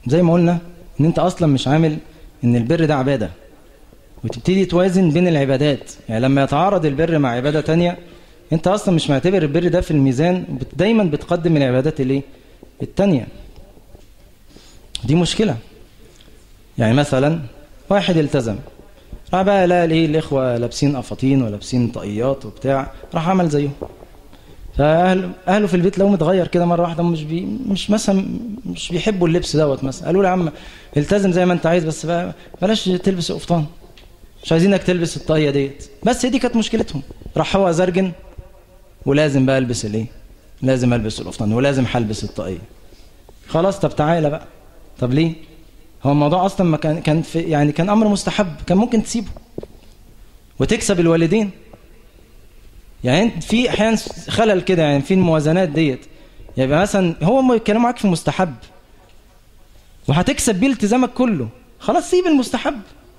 زي ما قلنا ان انت اصلا مش عامل ان البر ده عبادة وتبتدي توازن بين العبادات يعني لما يتعارض البر مع عبادة تانية انت اصلا مش معتبر البر ده في الميزان دايما بتقدم العبادات الايه التانية دي مشكلة يعني مثلا واحد التزم راح بقى لا ليه الاخوة لابسين افاطين ولابسين طاقيات وبتاع راح عمل زيهم فاهله اهله في البيت لو متغير كده مره واحده مش بي مش مثلا مش بيحبوا اللبس دوت مثلا قالوا له يا عم التزم زي ما انت عايز بس بقى بلاش تلبس قفطان مش عايزينك تلبس الطاقيه ديت بس دي كانت مشكلتهم راح هو زرجن ولازم بقى البس الايه لازم البس القفطان ولازم هلبس الطاقيه خلاص طب تعالى بقى طب ليه هو الموضوع اصلا ما كان كان في يعني كان امر مستحب كان ممكن تسيبه وتكسب الوالدين يعني في احيانا خلل كده يعني في الموازنات ديت يبقى مثلا هو ما يتكلموا معاك في مستحب وهتكسب بيه التزامك كله خلاص سيب المستحب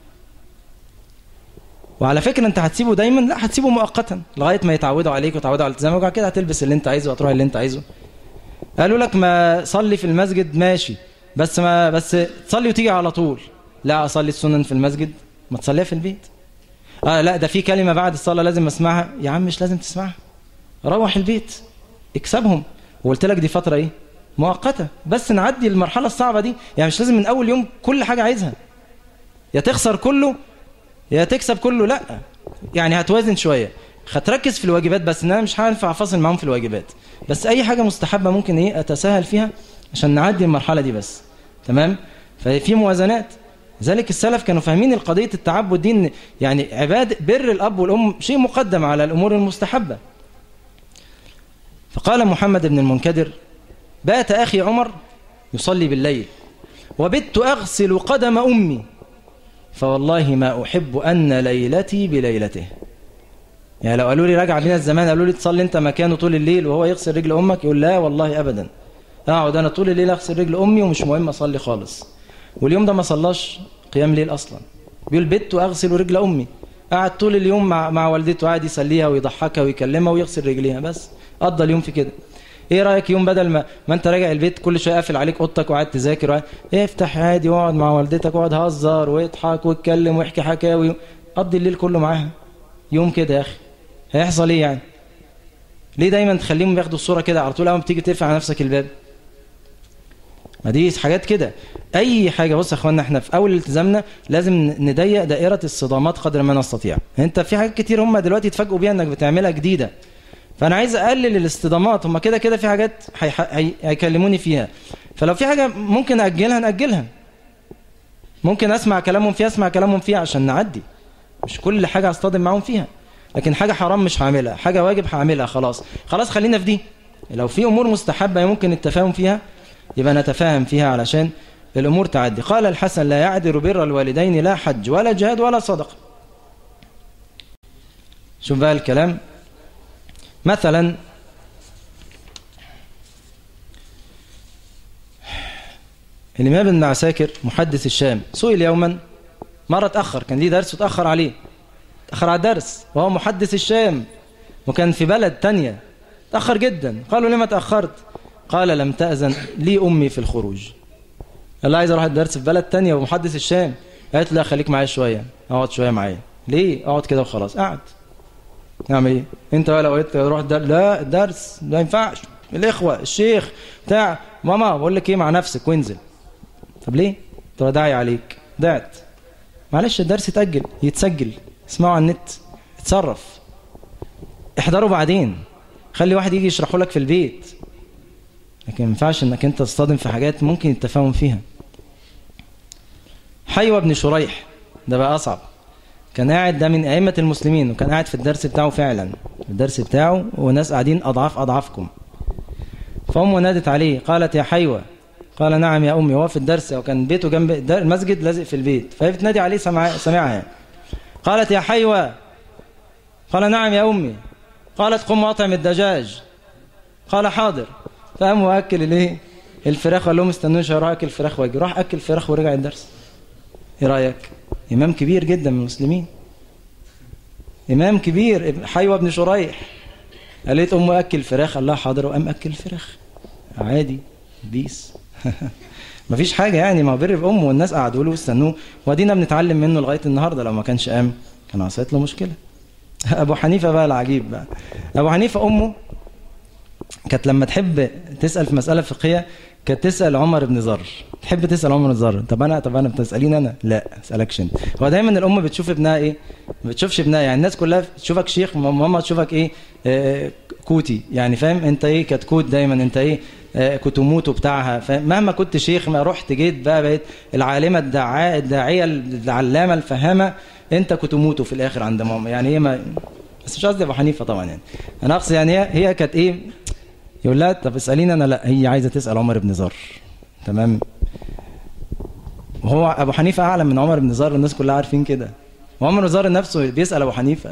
وعلى فكره انت هتسيبه دايما لا هتسيبه مؤقتا لغايه ما يتعودوا عليك ويتعودوا على التزامك وبعد كده هتلبس اللي انت عايزه وهتروح اللي انت عايزه قالوا لك ما صلي في المسجد ماشي بس ما بس تصلي وتيجي على طول لا اصلي السنن في المسجد ما تصليها في البيت اه لا ده في كلمه بعد الصلاه لازم اسمعها يا عم مش لازم تسمعها روح البيت اكسبهم وقلت لك دي فتره ايه مؤقته بس نعدي المرحله الصعبه دي يعني مش لازم من اول يوم كل حاجه عايزها يا تخسر كله يا تكسب كله لا يعني هتوازن شويه هتركز في الواجبات بس ان انا مش هينفع افاصل معاهم في الواجبات بس اي حاجه مستحبه ممكن ايه اتساهل فيها عشان نعدي المرحله دي بس تمام ففي موازنات ذلك السلف كانوا فاهمين القضية التعبد دي يعني عباد بر الأب والأم شيء مقدم على الأمور المستحبة فقال محمد بن المنكدر بات أخي عمر يصلي بالليل وبت أغسل قدم أمي فوالله ما أحب أن ليلتي بليلته يعني لو قالوا لي رجع بينا الزمان قالوا لي تصلي انت مكانه طول الليل وهو يغسل رجل أمك يقول لا والله أبدا أقعد أنا طول الليل أغسل رجل أمي ومش مهم أصلي خالص واليوم ده ما صلاش قيام ليل اصلا بيقول بت واغسل رجل امي قعد طول اليوم مع مع والدته قاعد يسليها ويضحكها ويكلمها ويغسل رجليها بس قضى اليوم في كده ايه رايك يوم بدل ما ما انت راجع البيت كل شويه قافل عليك اوضتك وقاعد تذاكر وقاعد افتح عادي واقعد مع والدتك واقعد هزر واضحك واتكلم واحكي حكاوي قضي الليل كله معاها يوم كده يا اخي هيحصل ايه يعني ليه دايما تخليهم ياخدوا الصوره كده على طول اول ما بتيجي تقفل على نفسك الباب ما دي حاجات كده اي حاجه بص يا اخوانا احنا في اول التزامنا لازم نضيق دائره الصدامات قدر ما نستطيع انت في حاجات كتير هم دلوقتي يتفاجئوا بيها انك بتعملها جديده فانا عايز اقلل الاصطدامات هم كده كده في حاجات هيكلموني فيها فلو في حاجه ممكن اجلها ناجلها ممكن اسمع كلامهم فيها اسمع كلامهم فيها عشان نعدي مش كل حاجه هصطدم معاهم فيها لكن حاجه حرام مش هعملها حاجه واجب هعملها خلاص خلاص خلينا في دي لو في امور مستحبه ممكن التفاهم فيها يبقى نتفاهم فيها علشان الأمور تعدي قال الحسن لا يعذر بر الوالدين لا حج ولا جهاد ولا صدقة شوف بقى الكلام مثلا الإمام ابن عساكر محدث الشام سئل يوما مرة تأخر كان ليه درس وتأخر عليه تأخر على الدرس وهو محدث الشام وكان في بلد تانية تأخر جدا قالوا لما تأخرت قال لم تأذن لي أمي في الخروج قال لها عايز أروح الدرس في بلد تانية ومحدث الشام قالت لا خليك معايا شوية اقعد شوية معايا ليه اقعد كده وخلاص قعد نعمل ايه انت بقى لو قلت تروح در... لا الدرس ما ينفعش الاخوه الشيخ بتاع ماما بقول لك ايه مع نفسك وانزل طب ليه ترى داعي عليك ضعت معلش الدرس يتاجل يتسجل اسمعوا على النت اتصرف احضروا بعدين خلي واحد يجي يشرحه لك في البيت لكن ما ينفعش انك انت تصطدم في حاجات ممكن التفاهم فيها حيوة بن شريح ده بقى أصعب كان قاعد ده من أئمة المسلمين وكان قاعد في الدرس بتاعه فعلا الدرس بتاعه وناس قاعدين أضعاف أضعافكم فأمه نادت عليه قالت يا حيوة قال نعم يا أمي هو في الدرس وكان بيته جنب المسجد لازق في البيت فهي بتنادي عليه سمع سمعها قالت يا حيوة قال نعم يا أمي قالت قم واطعم الدجاج قال حاضر فقام واكل الايه الفراخ قال لهم استنوني شويه اروح اكل الفراخ واجي راح اكل الفراخ ورجع الدرس ايه رايك امام كبير جدا من المسلمين امام كبير حيوه بن شريح قالت امه اكل الفراخ قال لها حاضر وقام اكل الفراخ عادي بيس مفيش حاجة يعني ما بر بأمه والناس قعدوا له واستنوه ودينا بنتعلم منه لغاية النهاردة لو ما كانش قام كان حصلت له مشكلة أبو حنيفة بقى العجيب بقى أبو حنيفة أمه كانت لما تحب تسأل في مسألة فقهية كانت تسأل عمر بن زر تحب تسأل عمر بن زر طب أنا طب أنا بتسأليني أنا لا أسألكش أنت هو دايما الأم بتشوف ابنها إيه ما بتشوفش ابنها يعني الناس كلها تشوفك شيخ ماما تشوفك إيه آه كوتي يعني فاهم أنت إيه كتكوت دايما أنت إيه آه كتموتو بتاعها فاهم مهما كنت شيخ ما رحت جيت بقى بقيت العالمة الدعاء الداعية العلامة الفهامة أنت كتموتو في الآخر عند ماما يعني هي ما بس مش قصدي أبو حنيفة طبعا يعني أنا أقصد يعني هي, هي كانت إيه يقول لها طب اساليني انا لا هي عايزه تسال عمر بن زر تمام وهو ابو حنيفه اعلم من عمر بن زر الناس كلها عارفين كده وعمر بن زر نفسه بيسال ابو حنيفه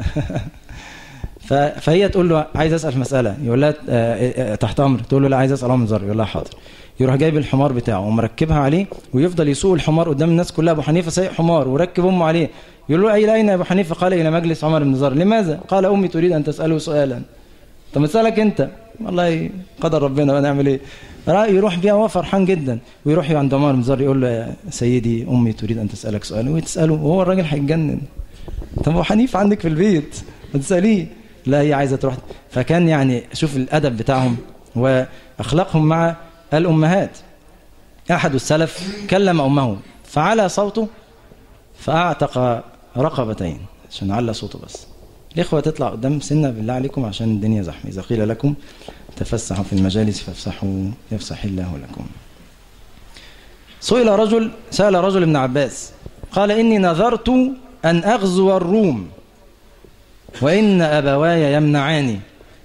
فهي تقول له عايز اسال في مساله يقول لها تحت امر تقول له لا عايز اسال عمر بن زر يقول لها حاضر يروح جايب الحمار بتاعه ومركبها عليه ويفضل يسوق الحمار قدام الناس كلها ابو حنيفه سايق حمار وركب امه عليه يقول له اين اين يا ابو حنيفه قال الى مجلس عمر بن زر لماذا قال امي تريد ان تساله سؤالا طب مسالك انت والله قدر ربنا ونعمل ايه يروح بيها وهو فرحان جدا ويروح عند عمر بن زر يقول له يا سيدي امي تريد ان تسالك سؤال وتساله وهو الراجل هيتجنن طب ابو حنيفه عندك في البيت ما تساليه لا هي عايزه تروح فكان يعني شوف الادب بتاعهم واخلاقهم مع الامهات احد السلف كلم امه فعلى صوته فاعتق رقبتين عشان على صوته بس الإخوة تطلع قدام سنة بالله عليكم عشان الدنيا زحمة إذا قيل لكم تفسحوا في المجالس فافسحوا يفسح الله لكم سئل رجل سأل رجل ابن عباس قال إني نذرت أن أغزو الروم وإن أبواي يمنعاني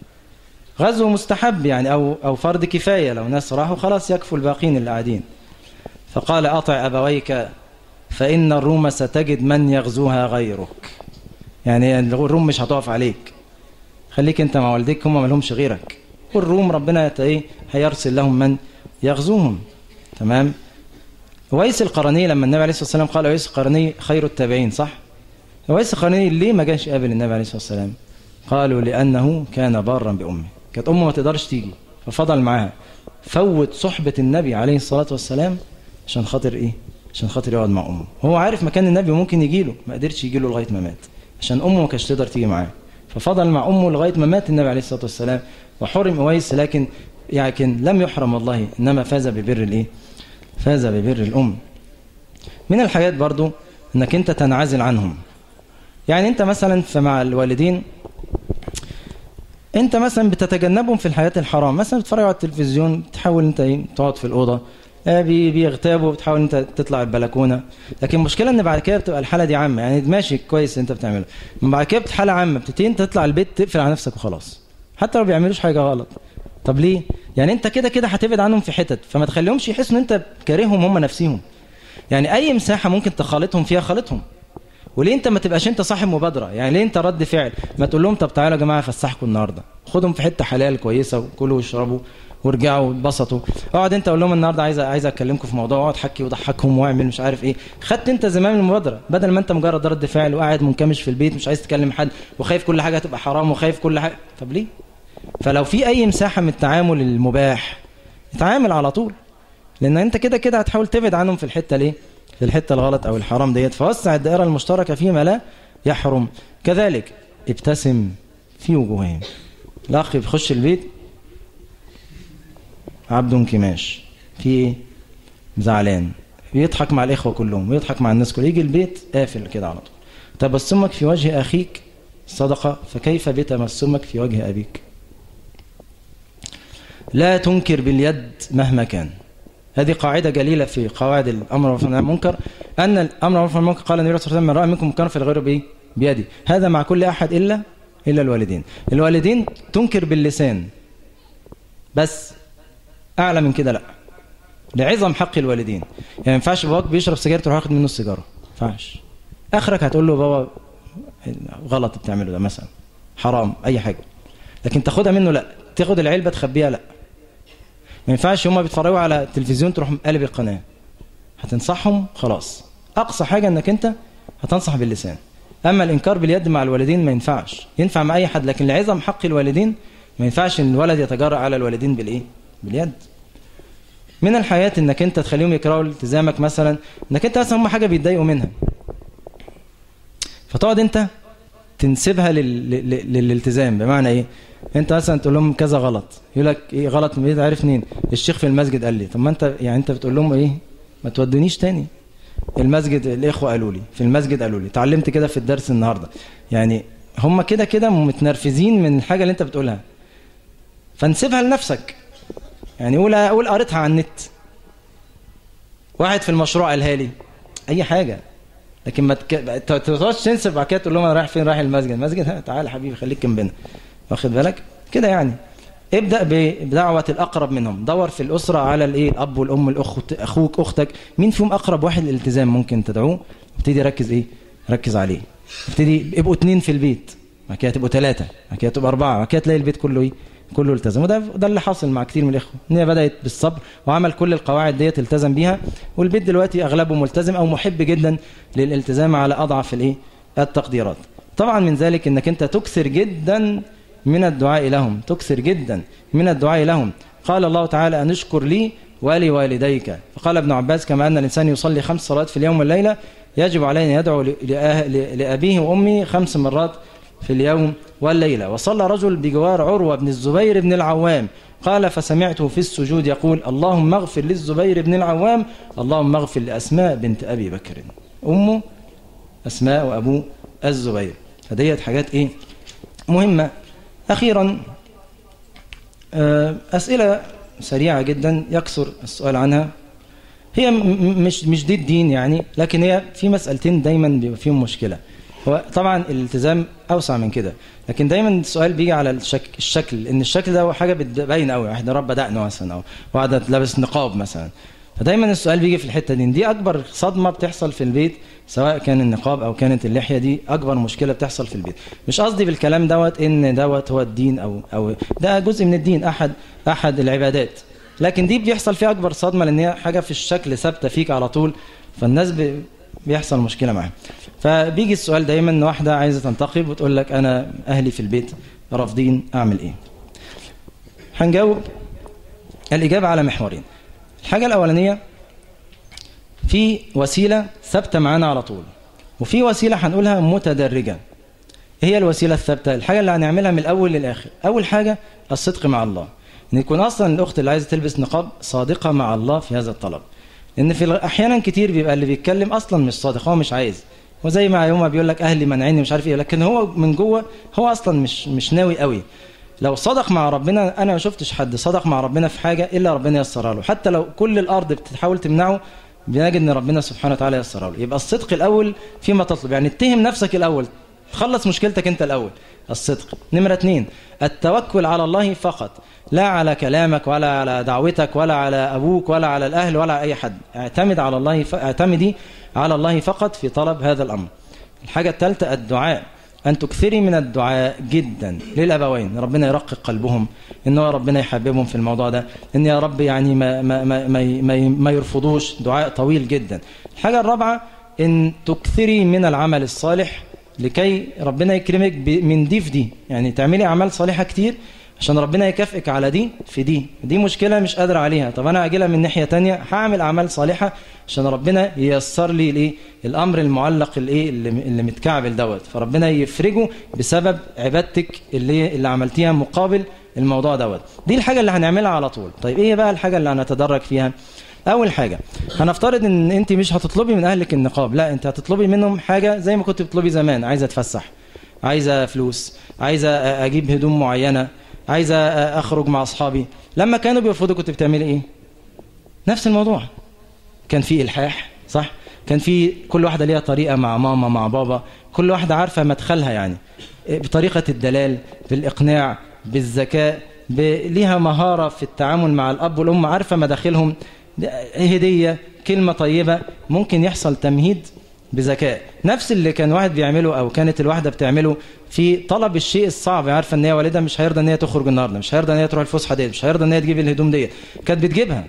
غزو مستحب يعني أو, أو فرض كفاية لو ناس راحوا خلاص يكفوا الباقين اللي قاعدين فقال أطع أبويك فإن الروم ستجد من يغزوها غيرك يعني الروم مش هتقف عليك خليك انت مع والديك هم ما لهمش غيرك والروم ربنا ايه هيرسل لهم من يغزوهم تمام ويس القرني لما النبي عليه الصلاه والسلام قال ويس القرني خير التابعين صح ويس القرني ليه ما جاش قابل النبي عليه الصلاه والسلام قالوا لانه كان بارا بامه كانت امه ما تقدرش تيجي ففضل معاها فوت صحبه النبي عليه الصلاه والسلام عشان خاطر ايه عشان خاطر يقعد مع امه هو عارف مكان النبي وممكن يجي له ما قدرش يجي له لغايه ما مات عشان امه ما كانتش تقدر تيجي معاه ففضل مع امه لغايه ما مات النبي عليه الصلاه والسلام وحرم اويس لكن لكن لم يحرم والله انما فاز ببر الايه فاز ببر الام من الحاجات برضو انك انت تنعزل عنهم يعني انت مثلا مع الوالدين انت مثلا بتتجنبهم في الحياه الحرام مثلا بتتفرج على التلفزيون تحاول انت ايه تقعد في الاوضه بيغتابوا بتحاول انت تطلع البلكونه لكن المشكله ان بعد كده بتبقى الحاله دي عامه يعني ماشي كويس انت بتعمله من بعد كده حاله عامه بتبتدي انت تطلع البيت تقفل على نفسك وخلاص حتى لو بيعملوش حاجه غلط طب ليه يعني انت كده كده هتبعد عنهم في حتت فما تخليهمش يحسوا ان انت كارههم هم نفسهم يعني اي مساحه ممكن تخالطهم فيها خالطهم وليه انت ما تبقاش انت صاحب مبادره يعني ليه انت رد فعل ما تقول لهم طب تعالوا يا جماعه افسحكم النهارده خدهم في حته حلال كويسه وكلوا واشربوا وارجعوا واتبسطوا اقعد انت اقول لهم النهارده عايز عايز اكلمكم في موضوع اقعد حكي وضحكهم واعمل مش عارف ايه خدت انت زمام المبادره بدل ما انت مجرد رد فعل وقاعد منكمش في البيت مش عايز تكلم حد وخايف كل حاجه هتبقى حرام وخايف كل حاجه طب ليه فلو في اي مساحه من التعامل المباح اتعامل على طول لان انت كده كده هتحاول تبعد عنهم في الحته ليه في الحته الغلط او الحرام ديت فوسع الدائره المشتركه فيما لا يحرم كذلك ابتسم في وجوههم الاخ بيخش البيت عبد كماش في ايه زعلان بيضحك مع الاخوه كلهم ويضحك مع الناس كلها يجي البيت قافل كده على طول تبسمك في وجه اخيك صدقه فكيف بتبسمك في وجه ابيك لا تنكر باليد مهما كان هذه قاعدة جليلة في قواعد الأمر والنهي عن المنكر أن الأمر والنهي عن المنكر قال النبي صلى الله عليه وسلم من رأى منكم منكرا فليغيره بإيه؟ بيدي هذا مع كل أحد إلا إلا الوالدين الوالدين تنكر باللسان بس أعلى من كده لا لعظم حق الوالدين يعني ما ينفعش باباك بيشرب سجاير تروح واخد منه السيجارة ما ينفعش آخرك هتقول له بابا غلط بتعمله ده مثلا حرام أي حاجة لكن تاخدها منه لا تاخد العلبة تخبيها لا ما ينفعش هما بيتفرجوا على التلفزيون تروح قلب القناة هتنصحهم خلاص أقصى حاجة أنك أنت هتنصح باللسان أما الإنكار باليد مع الوالدين ما ينفعش ينفع مع أي حد لكن لعظم حق الوالدين ما ينفعش ان الولد يتجرأ على الوالدين بالإيه باليد من الحياة انك انت تخليهم يكرهوا التزامك مثلا انك انت مثلا هم حاجة بيتضايقوا منها فتقعد انت تنسبها لل... لل... للالتزام بمعنى ايه انت مثلا تقول لهم كذا غلط يقول لك ايه غلط ايه عارف منين الشيخ في المسجد قال لي طب ما انت يعني انت بتقول لهم ايه ما تودونيش تاني المسجد الاخوه قالوا لي في المسجد قالوا لي اتعلمت كده في الدرس النهارده يعني هم كده كده متنرفزين من الحاجه اللي انت بتقولها فنسيبها لنفسك يعني قول قول قريتها على النت واحد في المشروع قالها لي اي حاجه لكن ما تقعدش تنسب بعد كده تقول لهم انا رايح فين رايح المسجد المسجد تعالى حبيبي خليك جنبنا واخد بالك كده يعني ابدا بدعوه الاقرب منهم دور في الاسره على الايه الاب والام الاخت اخوك اختك مين فيهم اقرب واحد للالتزام ممكن تدعوه ابتدي ركز ايه ركز عليه ابتدي ابقوا اثنين في البيت بعد كده تبقوا ثلاثه بعد كده تبقوا اربعه بعد كده تلاقي البيت كله ايه كله التزم وده ده اللي حاصل مع كتير من الاخوه ان هي بدات بالصبر وعمل كل القواعد ديت التزم بيها والبيت دلوقتي اغلبه ملتزم او محب جدا للالتزام على اضعف الايه التقديرات طبعا من ذلك انك انت تكثر جدا من الدعاء لهم تكثر جدا من الدعاء لهم قال الله تعالى أن اشكر لي ولوالديك فقال ابن عباس كما أن الإنسان يصلي خمس صلوات في اليوم والليلة يجب عليه أن يدعو لأبيه وأمه خمس مرات في اليوم والليلة وصلى رجل بجوار عروة بن الزبير بن العوام قال فسمعته في السجود يقول اللهم اغفر للزبير بن العوام اللهم اغفر لأسماء بنت أبي بكر أمه أسماء وأبوه الزبير فديت حاجات إيه مهمة أخيرا أسئلة سريعة جدا يكثر السؤال عنها هي مش مش دي الدين يعني لكن هي في مسألتين دايما بيبقى فيهم مشكلة هو طبعا الالتزام أوسع من كده لكن دايما السؤال بيجي على الشكل الشكل ان الشكل ده هو حاجة بتبين قوي واحد رب دقنه مثلا أو واحد لابس نقاب مثلا فدايما السؤال بيجي في الحتة دي دي أكبر صدمة بتحصل في البيت سواء كان النقاب أو كانت اللحية دي أكبر مشكلة بتحصل في البيت مش قصدي بالكلام دوت إن دوت هو الدين أو أو ده جزء من الدين أحد أحد العبادات لكن دي بيحصل فيها أكبر صدمة لأن هي حاجة في الشكل ثابتة فيك على طول فالناس بيحصل مشكلة معاها فبيجي السؤال دايما إن واحدة عايزة تنتقب وتقول لك أنا أهلي في البيت رافضين أعمل إيه هنجاوب الإجابة على محورين الحاجة الأولانية في وسيلة ثابتة معانا على طول وفي وسيلة هنقولها متدرجة هي الوسيلة الثابتة الحاجة اللي هنعملها من الأول للآخر أول حاجة الصدق مع الله إن يكون أصلا الأخت اللي عايزة تلبس نقاب صادقة مع الله في هذا الطلب لأن في أحيانا كتير بيبقى اللي بيتكلم أصلا مش صادق هو مش عايز وزي ما يوم بيقول لك أهلي منعيني مش عارف إيه لكن هو من جوه هو أصلا مش مش ناوي قوي لو صدق مع ربنا أنا ما شفتش حد صدق مع ربنا في حاجة إلا ربنا يسرها له حتى لو كل الأرض بتحاول تمنعه بنجد ان ربنا سبحانه وتعالى يسرها له يبقى الصدق الاول فيما تطلب يعني اتهم نفسك الاول تخلص مشكلتك انت الاول الصدق نمرة اثنين التوكل على الله فقط لا على كلامك ولا على دعوتك ولا على ابوك ولا على الاهل ولا على اي حد اعتمد على الله ف... اعتمدي على الله فقط في طلب هذا الامر الحاجة الثالثة الدعاء أن تكثري من الدعاء جدا للأبوين ربنا يرقق قلبهم إن هو ربنا يحببهم في الموضوع ده إن يا رب يعني ما, ما, ما, ما, ما, ما يرفضوش دعاء طويل جدا الحاجة الرابعة إن تكثري من العمل الصالح لكي ربنا يكرمك من دي في دي يعني تعملي أعمال صالحة كتير عشان ربنا يكافئك على دي في دي دي مشكلة مش قادر عليها طب أنا أجيلها من ناحية تانية هعمل أعمال صالحة عشان ربنا ييسر لي الايه الأمر المعلق الايه اللي, اللي متكعبل دوت فربنا يفرجه بسبب عبادتك اللي اللي عملتيها مقابل الموضوع دوت دي الحاجة اللي هنعملها على طول طيب ايه بقى الحاجة اللي هنتدرج فيها اول حاجة هنفترض ان انت مش هتطلبي من اهلك النقاب لا انت هتطلبي منهم حاجة زي ما كنت بتطلبي زمان عايزة اتفسح عايزة فلوس عايزة اجيب هدوم معينة عايزة أخرج مع أصحابي لما كانوا بيرفضوا كنت بتعملي إيه نفس الموضوع كان في إلحاح صح كان في كل واحدة ليها طريقة مع ماما مع بابا كل واحدة عارفة مدخلها يعني بطريقة الدلال بالإقناع بالذكاء ليها مهارة في التعامل مع الأب والأم عارفة مداخلهم هدية كلمة طيبة ممكن يحصل تمهيد بذكاء نفس اللي كان واحد بيعمله او كانت الواحده بتعمله في طلب الشيء الصعب عارفه ان هي والدها مش هيرضى ان هي تخرج النهارده مش هيرضى ان هي تروح الفسحه ديت مش هيرضى ان هي تجيب الهدوم ديت كانت بتجيبها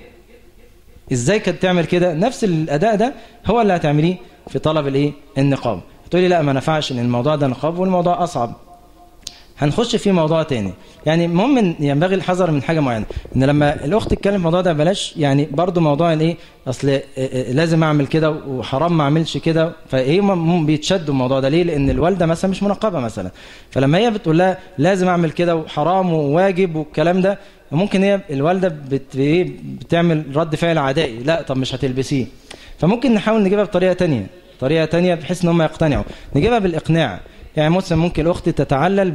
ازاي كانت تعمل كده نفس الاداء ده هو اللي هتعمليه في طلب الايه النقاب تقولي لا ما نفعش ان الموضوع ده نقاب والموضوع اصعب هنخش في موضوع تاني يعني المهم ينبغي الحذر من حاجه معينه ان لما الاخت تتكلم في الموضوع ده بلاش يعني برضو موضوع الايه اصل لازم اعمل كده وحرام ما اعملش كده فايه بيتشدوا الموضوع ده ليه لان الوالده مثلا مش منقبه مثلا فلما هي بتقول لها لازم اعمل كده وحرام وواجب والكلام ده ممكن هي الوالده بت ايه بتعمل رد فعل عدائي لا طب مش هتلبسيه فممكن نحاول نجيبها بطريقه تانية طريقه تانية بحيث ان هم يقتنعوا نجيبها بالاقناع يعني مثلا ممكن الاخت تتعلل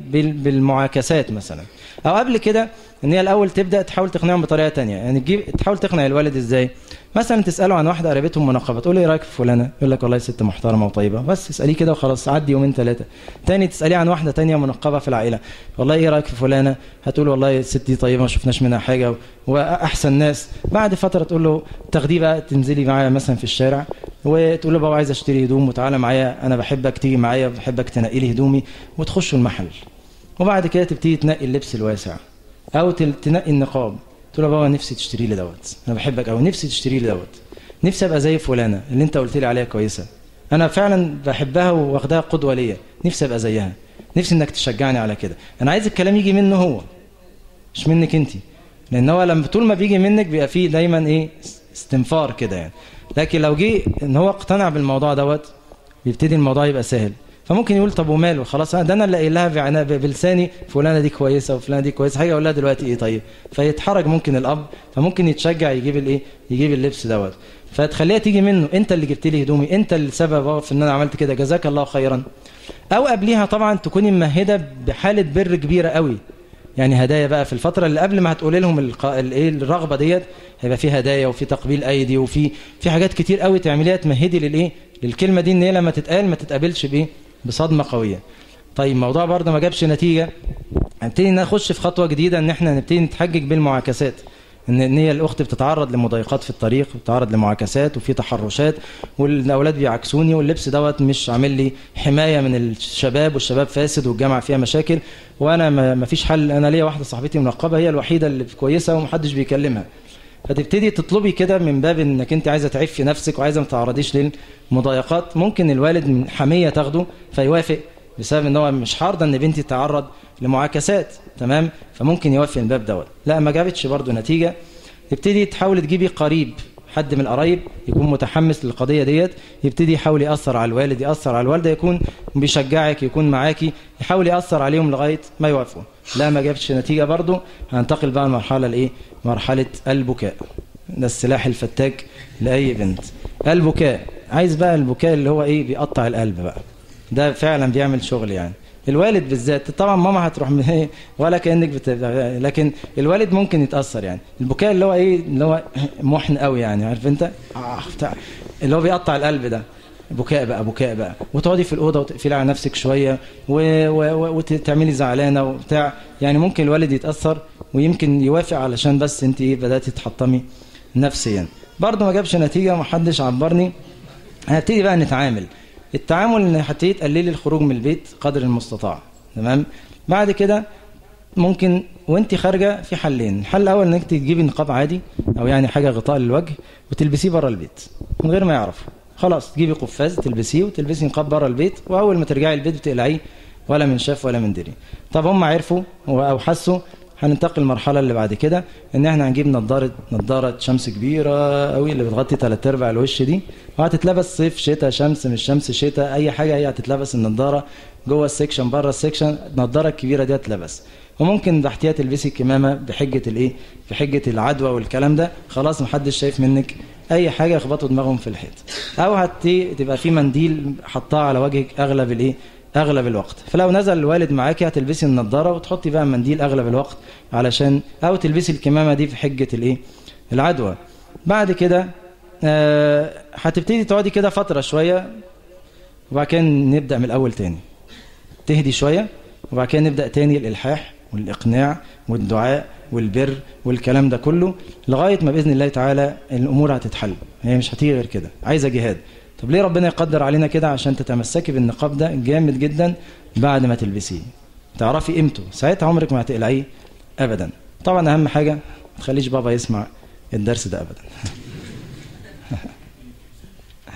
بالمعاكسات مثلا او قبل كده ان هي الاول تبدا تحاول تقنعهم بطريقه تانية يعني تجيب تحاول تقنع الوالد ازاي مثلا تساله عن واحده قريبتهم منقبه تقول له ايه رايك في فلانه يقول لك والله ست محترمه وطيبه بس اساليه كده وخلاص عدي يومين ثلاثه تاني تساليه عن واحده تانية منقبه في العائله والله ايه رايك في فلانه هتقول والله الست دي طيبه ما شفناش منها حاجه واحسن ناس بعد فتره تقول له تاخديه بقى تنزلي معايا مثلا في الشارع وتقول له بابا عايز اشتري هدوم وتعالى معايا انا بحبك تيجي معايا بحبك تنقي لي هدومي وتخشوا المحل وبعد كده تبتدي تنقي اللبس الواسع او تنقي النقاب تقول له بابا نفسي تشتري لي دوت انا بحبك او نفسي تشتري لي دوت نفسي ابقى زي فلانه اللي انت قلت لي عليها كويسه انا فعلا بحبها واخدها قدوه ليا نفسي ابقى زيها نفسي انك تشجعني على كده انا عايز الكلام يجي منه هو مش منك انت لان هو لما طول ما بيجي منك بيبقى فيه دايما ايه استنفار كده يعني لكن لو جه ان هو اقتنع بالموضوع دوت بيبتدي الموضوع يبقى سهل فممكن يقول طب وماله خلاص ده انا اللي قايل لها بلساني فلانه دي كويسه وفلانه دي كويسه حاجه اقول لها دلوقتي ايه طيب فيتحرج ممكن الاب فممكن يتشجع يجيب الايه يجيب اللبس دوت فتخليها تيجي منه انت اللي جبت لي هدومي انت السبب في ان انا عملت كده جزاك الله خيرا او قبليها طبعا تكوني ممهده بحاله بر كبيره قوي يعني هدايا بقى في الفتره اللي قبل ما هتقولي لهم الايه الرغبه ديت هيبقى في هدايا وفي تقبيل ايدي وفي في حاجات كتير قوي تعمليها تمهدي للايه للكلمه دي ان هي لما تتقال ما تتقابلش بايه بصدمه قويه طيب الموضوع برضه ما جابش نتيجه هنبتدي نخش في خطوه جديده ان احنا نبتدي نتحجج بالمعاكسات ان ان هي الاخت بتتعرض لمضايقات في الطريق بتتعرض لمعاكسات وفي تحرشات والاولاد بيعكسوني واللبس دوت مش عامل لي حمايه من الشباب والشباب فاسد والجامعه فيها مشاكل وانا ما فيش حل انا ليا واحده صاحبتي منقبه هي الوحيده اللي كويسه ومحدش بيكلمها فتبتدي تطلبي كده من باب انك انت عايزه تعفي نفسك وعايزه ما تعرضيش للمضايقات ممكن الوالد من حميه تاخده فيوافق بسبب ان هو مش حارضه ان بنتي تتعرض لمعاكسات تمام فممكن يوفي الباب دوت لا ما جابتش برضه نتيجه تبتدي تحاول تجيبي قريب حد من القرايب يكون متحمس للقضيه ديت يبتدي يحاول ياثر على الوالد ياثر على الوالده يكون بيشجعك يكون معاكي يحاول ياثر عليهم لغايه ما يوافقوا لا ما جابتش نتيجه برضه هننتقل بقى لمرحله الايه مرحله البكاء ده السلاح الفتاك لاي بنت البكاء عايز بقى البكاء اللي هو ايه بيقطع القلب بقى ده فعلا بيعمل شغل يعني الوالد بالذات طبعا ماما هتروح من ايه ولا كانك بت... لكن الوالد ممكن يتاثر يعني البكاء اللي هو ايه اللي هو محن قوي يعني عارف انت اللي هو بيقطع القلب ده بكاء بقى بكاء بقى وتقعدي في الاوضه وتقفلي على نفسك شويه و... و... وتعملي زعلانه وبتاع يعني ممكن الوالد يتاثر ويمكن يوافق علشان بس انت ايه بداتي تحطمي نفسيا برضه ما جابش نتيجه ومحدش عبرني هنبتدي بقى نتعامل التعامل ان هتبتدي تقللي الخروج من البيت قدر المستطاع تمام بعد كده ممكن وانت خارجه في حلين الحل الاول انك تجيبي نقاب عادي او يعني حاجه غطاء للوجه وتلبسيه بره البيت من غير ما يعرف خلاص تجيبي قفاز تلبسيه وتلبسي نقاب بره البيت واول ما ترجعي البيت بتقلعيه ولا من شاف ولا من دري طب هم عرفوا او حسوا هننتقل المرحلة اللي بعد كده ان احنا هنجيب نظارة نظارة شمس كبيرة قوي اللي بتغطي ثلاث ارباع الوش دي وهتتلبس صيف شتاء شمس مش شمس شتاء اي حاجة هي هتتلبس النظارة جوه السكشن بره السكشن النظارة الكبيرة دي هتلبس وممكن تحتيها تلبسي الكمامة بحجة الايه بحجة العدوى والكلام ده خلاص محدش شايف منك اي حاجة يخبطوا دماغهم في الحيط او هتي تبقى في منديل حطاه على وجهك اغلب الايه اغلب الوقت فلو نزل الوالد معاكي هتلبسي النضاره وتحطي بقى منديل اغلب الوقت علشان او تلبسي الكمامه دي في حجه الايه العدوى بعد كده آه هتبتدي تقعدي كده فتره شويه وبعد كده نبدا من الاول تاني تهدي شويه وبعد كده نبدا تاني الالحاح والاقناع والدعاء والبر والكلام ده كله لغايه ما باذن الله تعالى الامور هتتحل هي مش هتيجي غير كده عايزه جهاد طب ليه ربنا يقدر علينا كده عشان تتمسكي بالنقاب ده جامد جدا بعد ما تلبسيه تعرفي قيمته ساعتها عمرك ما هتقلعيه ابدا طبعا اهم حاجه ما تخليش بابا يسمع الدرس ده ابدا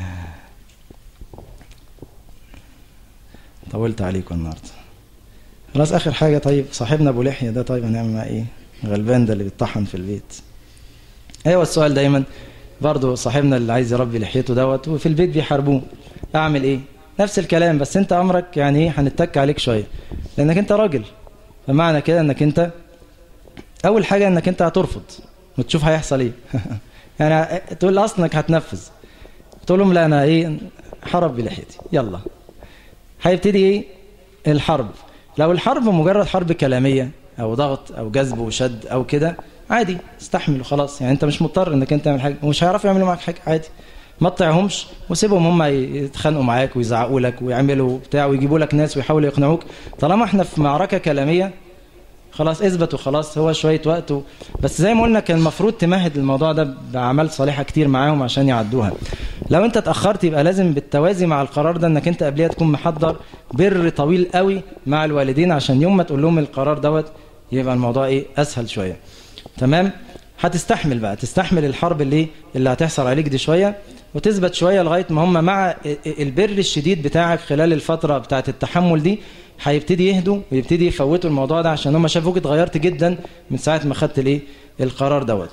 طولت عليكم النهارده خلاص اخر حاجه طيب صاحبنا ابو لحيه ده طيب هنعمل معاه ايه غلبان ده اللي بيطحن في البيت ايوه السؤال دايما برضه صاحبنا اللي عايز يربي لحيته دوت وفي البيت بيحاربوه اعمل ايه نفس الكلام بس انت امرك يعني ايه هنتك عليك شويه لانك انت راجل فمعنى كده انك انت اول حاجه انك انت هترفض وتشوف هيحصل ايه يعني تقول اصلك هتنفذ تقول لهم لا انا ايه حرب بلحيتي يلا هيبتدي ايه الحرب لو الحرب مجرد حرب كلاميه او ضغط او جذب وشد او كده عادي استحمل وخلاص يعني انت مش مضطر انك انت تعمل حاجه ومش هيعرفوا يعملوا معاك حاجه عادي ما تطيعهمش وسيبهم هم يتخانقوا معاك ويزعقوا لك ويعملوا بتاع ويجيبوا لك ناس ويحاولوا يقنعوك طالما احنا في معركه كلاميه خلاص اثبت وخلاص هو شويه وقت و... بس زي ما قلنا كان المفروض تمهد الموضوع ده باعمال صالحه كتير معاهم عشان يعدوها لو انت اتاخرت يبقى لازم بالتوازي مع القرار ده انك انت قبليها تكون محضر بر طويل قوي مع الوالدين عشان يوم ما تقول لهم القرار دوت يبقى الموضوع ايه اسهل شويه تمام هتستحمل بقى تستحمل الحرب اللي اللي هتحصل عليك دي شويه وتثبت شويه لغايه ما هم مع البر الشديد بتاعك خلال الفتره بتاعه التحمل دي هيبتدي يهدوا ويبتدي يفوتوا الموضوع ده عشان هم شافوك اتغيرت جدا من ساعه ما خدت الايه القرار دوت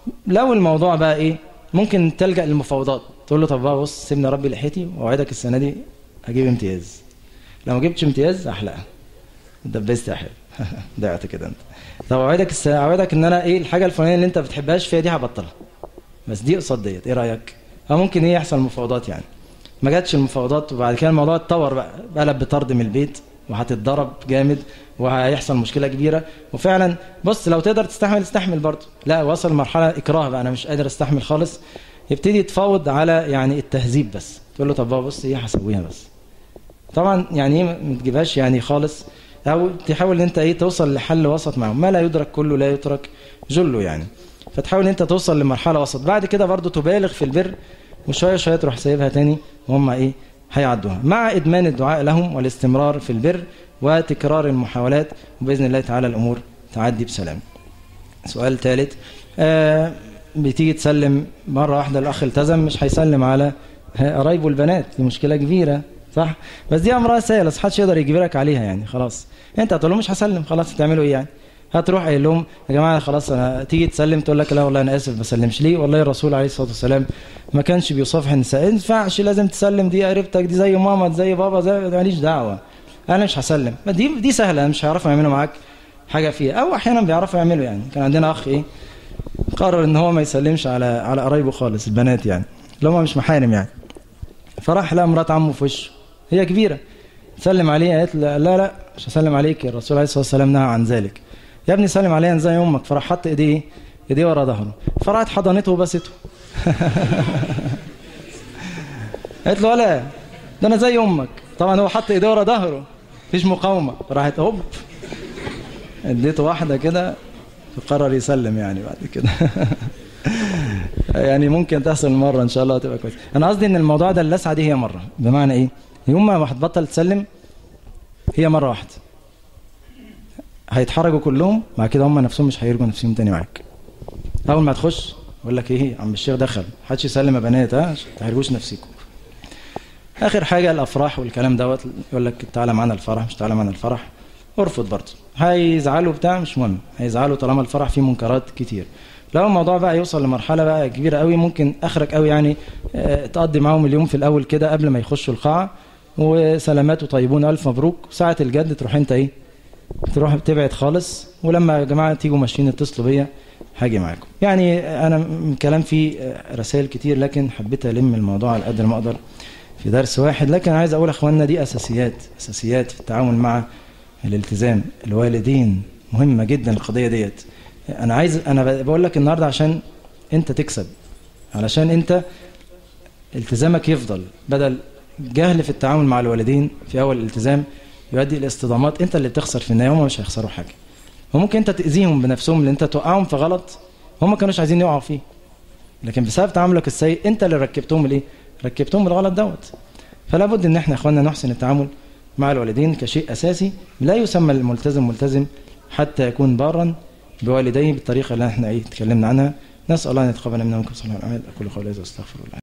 لو الموضوع بقى ايه ممكن تلجا للمفاوضات تقول له طب بقى بص سيبني ربي لحيتي واوعدك السنه دي هجيب امتياز لو ما جبتش امتياز احلقها دبست يا حبيبي ضعت كده انت طب اوعدك الس... اوعدك ان انا ايه الحاجه الفلانيه اللي انت بتحبهاش فيها دي هبطلها بس دي قصاد ديت ايه رايك او ممكن ايه يحصل مفاوضات يعني ما جاتش المفاوضات وبعد كده الموضوع اتطور بقى قلب بطرد من البيت وهتتضرب جامد وهيحصل مشكله كبيره وفعلا بص لو تقدر تستحمل استحمل برضه لا وصل مرحله اكراه بقى انا مش قادر استحمل خالص يبتدي يتفاوض على يعني التهذيب بس تقول له طب بص ايه هسويها بس طبعا يعني ايه ما تجيبهاش يعني خالص او تحاول ان انت ايه توصل لحل وسط معهم ما لا يدرك كله لا يترك جله يعني فتحاول ان انت توصل لمرحله وسط بعد كده برضه تبالغ في البر وشويه شويه تروح سايبها تاني وهم ايه هيعدوها مع ادمان الدعاء لهم والاستمرار في البر وتكرار المحاولات وباذن الله تعالى الامور تعدي بسلام سؤال ثالث آه بتيجي تسلم مره واحده الاخ التزم مش هيسلم على قرايبه البنات دي مشكله كبيره صح بس دي امرها سهل بس محدش يقدر يجبرك عليها يعني خلاص انت هتقول لهم مش هسلم خلاص هتعملوا ايه يعني هتروح قايل لهم يا جماعه خلاص انا تيجي تسلم تقول لك لا والله انا اسف ما بسلمش ليه والله الرسول عليه الصلاه والسلام ما كانش بيصافح النساء ما ينفعش لازم تسلم دي قريبتك دي زي ماما دي زي بابا زي ماليش دعوه انا مش هسلم دي دي سهله مش هيعرفوا يعملوا معاك حاجه فيها او احيانا بيعرفوا يعملوا يعني كان عندنا اخ ايه قرر ان هو ما يسلمش على على قرايبه خالص البنات يعني اللي هم مش محارم يعني فراح لقى مرات عمه في وشه هي كبيره سلم عليه قالت لا لا مش هسلم عليك الرسول عليه الصلاه والسلام نهى عن ذلك يا ابني سلم عليها زي امك فراح حط ايديه ايديه ورا ظهره فراحت حضنته وبسته قالت له ولا ده انا زي امك طبعا هو حط ايديه ورا ظهره مفيش مقاومه راحت هوب اديته واحده كده فقرر يسلم يعني بعد كده يعني ممكن تحصل مره ان شاء الله تبقى كويس انا قصدي ان الموضوع ده اللسعه دي هي مره بمعنى ايه يوم ما هتبطل تسلم هي مره واحده هيتحرجوا كلهم بعد كده هم نفسهم مش هيرجوا نفسهم تاني معاك اول ما تخش يقول لك ايه عم الشيخ دخل محدش يسلم يا بنات ها ما تحرجوش نفسكم اخر حاجه الافراح والكلام دوت يقول لك تعالى معانا الفرح مش تعالى معانا الفرح ارفض برضه هيزعلوا بتاع مش مهم هيزعلوا طالما الفرح فيه منكرات كتير لو الموضوع بقى يوصل لمرحله بقى كبيره قوي ممكن اخرك قوي يعني اه تقضي معاهم اليوم في الاول كده قبل ما يخشوا القاعه وسلامات وطيبون الف مبروك ساعه الجد تروح انت ايه تروح تبعد خالص ولما يا جماعه تيجوا ماشيين اتصلوا بيا هاجي معاكم يعني انا كلام فيه رسائل كتير لكن حبيت الم الموضوع على قدر ما اقدر في درس واحد لكن عايز اقول اخواننا دي اساسيات اساسيات في التعامل مع الالتزام الوالدين مهمه جدا القضيه ديت انا عايز انا بقول لك النهارده عشان انت تكسب علشان انت التزامك يفضل بدل جهل في التعامل مع الوالدين في اول الالتزام يؤدي الى اصطدامات انت اللي بتخسر في النهايه هم مش هيخسروا حاجه وممكن انت تاذيهم بنفسهم اللي انت توقعهم في غلط هم ما كانوش عايزين يقعوا فيه لكن بسبب تعاملك السيء انت اللي ركبتهم الايه ركبتهم الغلط دوت فلا بد ان احنا يا اخواننا نحسن التعامل مع الوالدين كشيء اساسي لا يسمى الملتزم ملتزم حتى يكون بارا بوالديه بالطريقه اللي احنا ايه اتكلمنا عنها نسال الله ان يتقبل منا ومنكم صالح الاعمال اقول قولي هذا واستغفر الله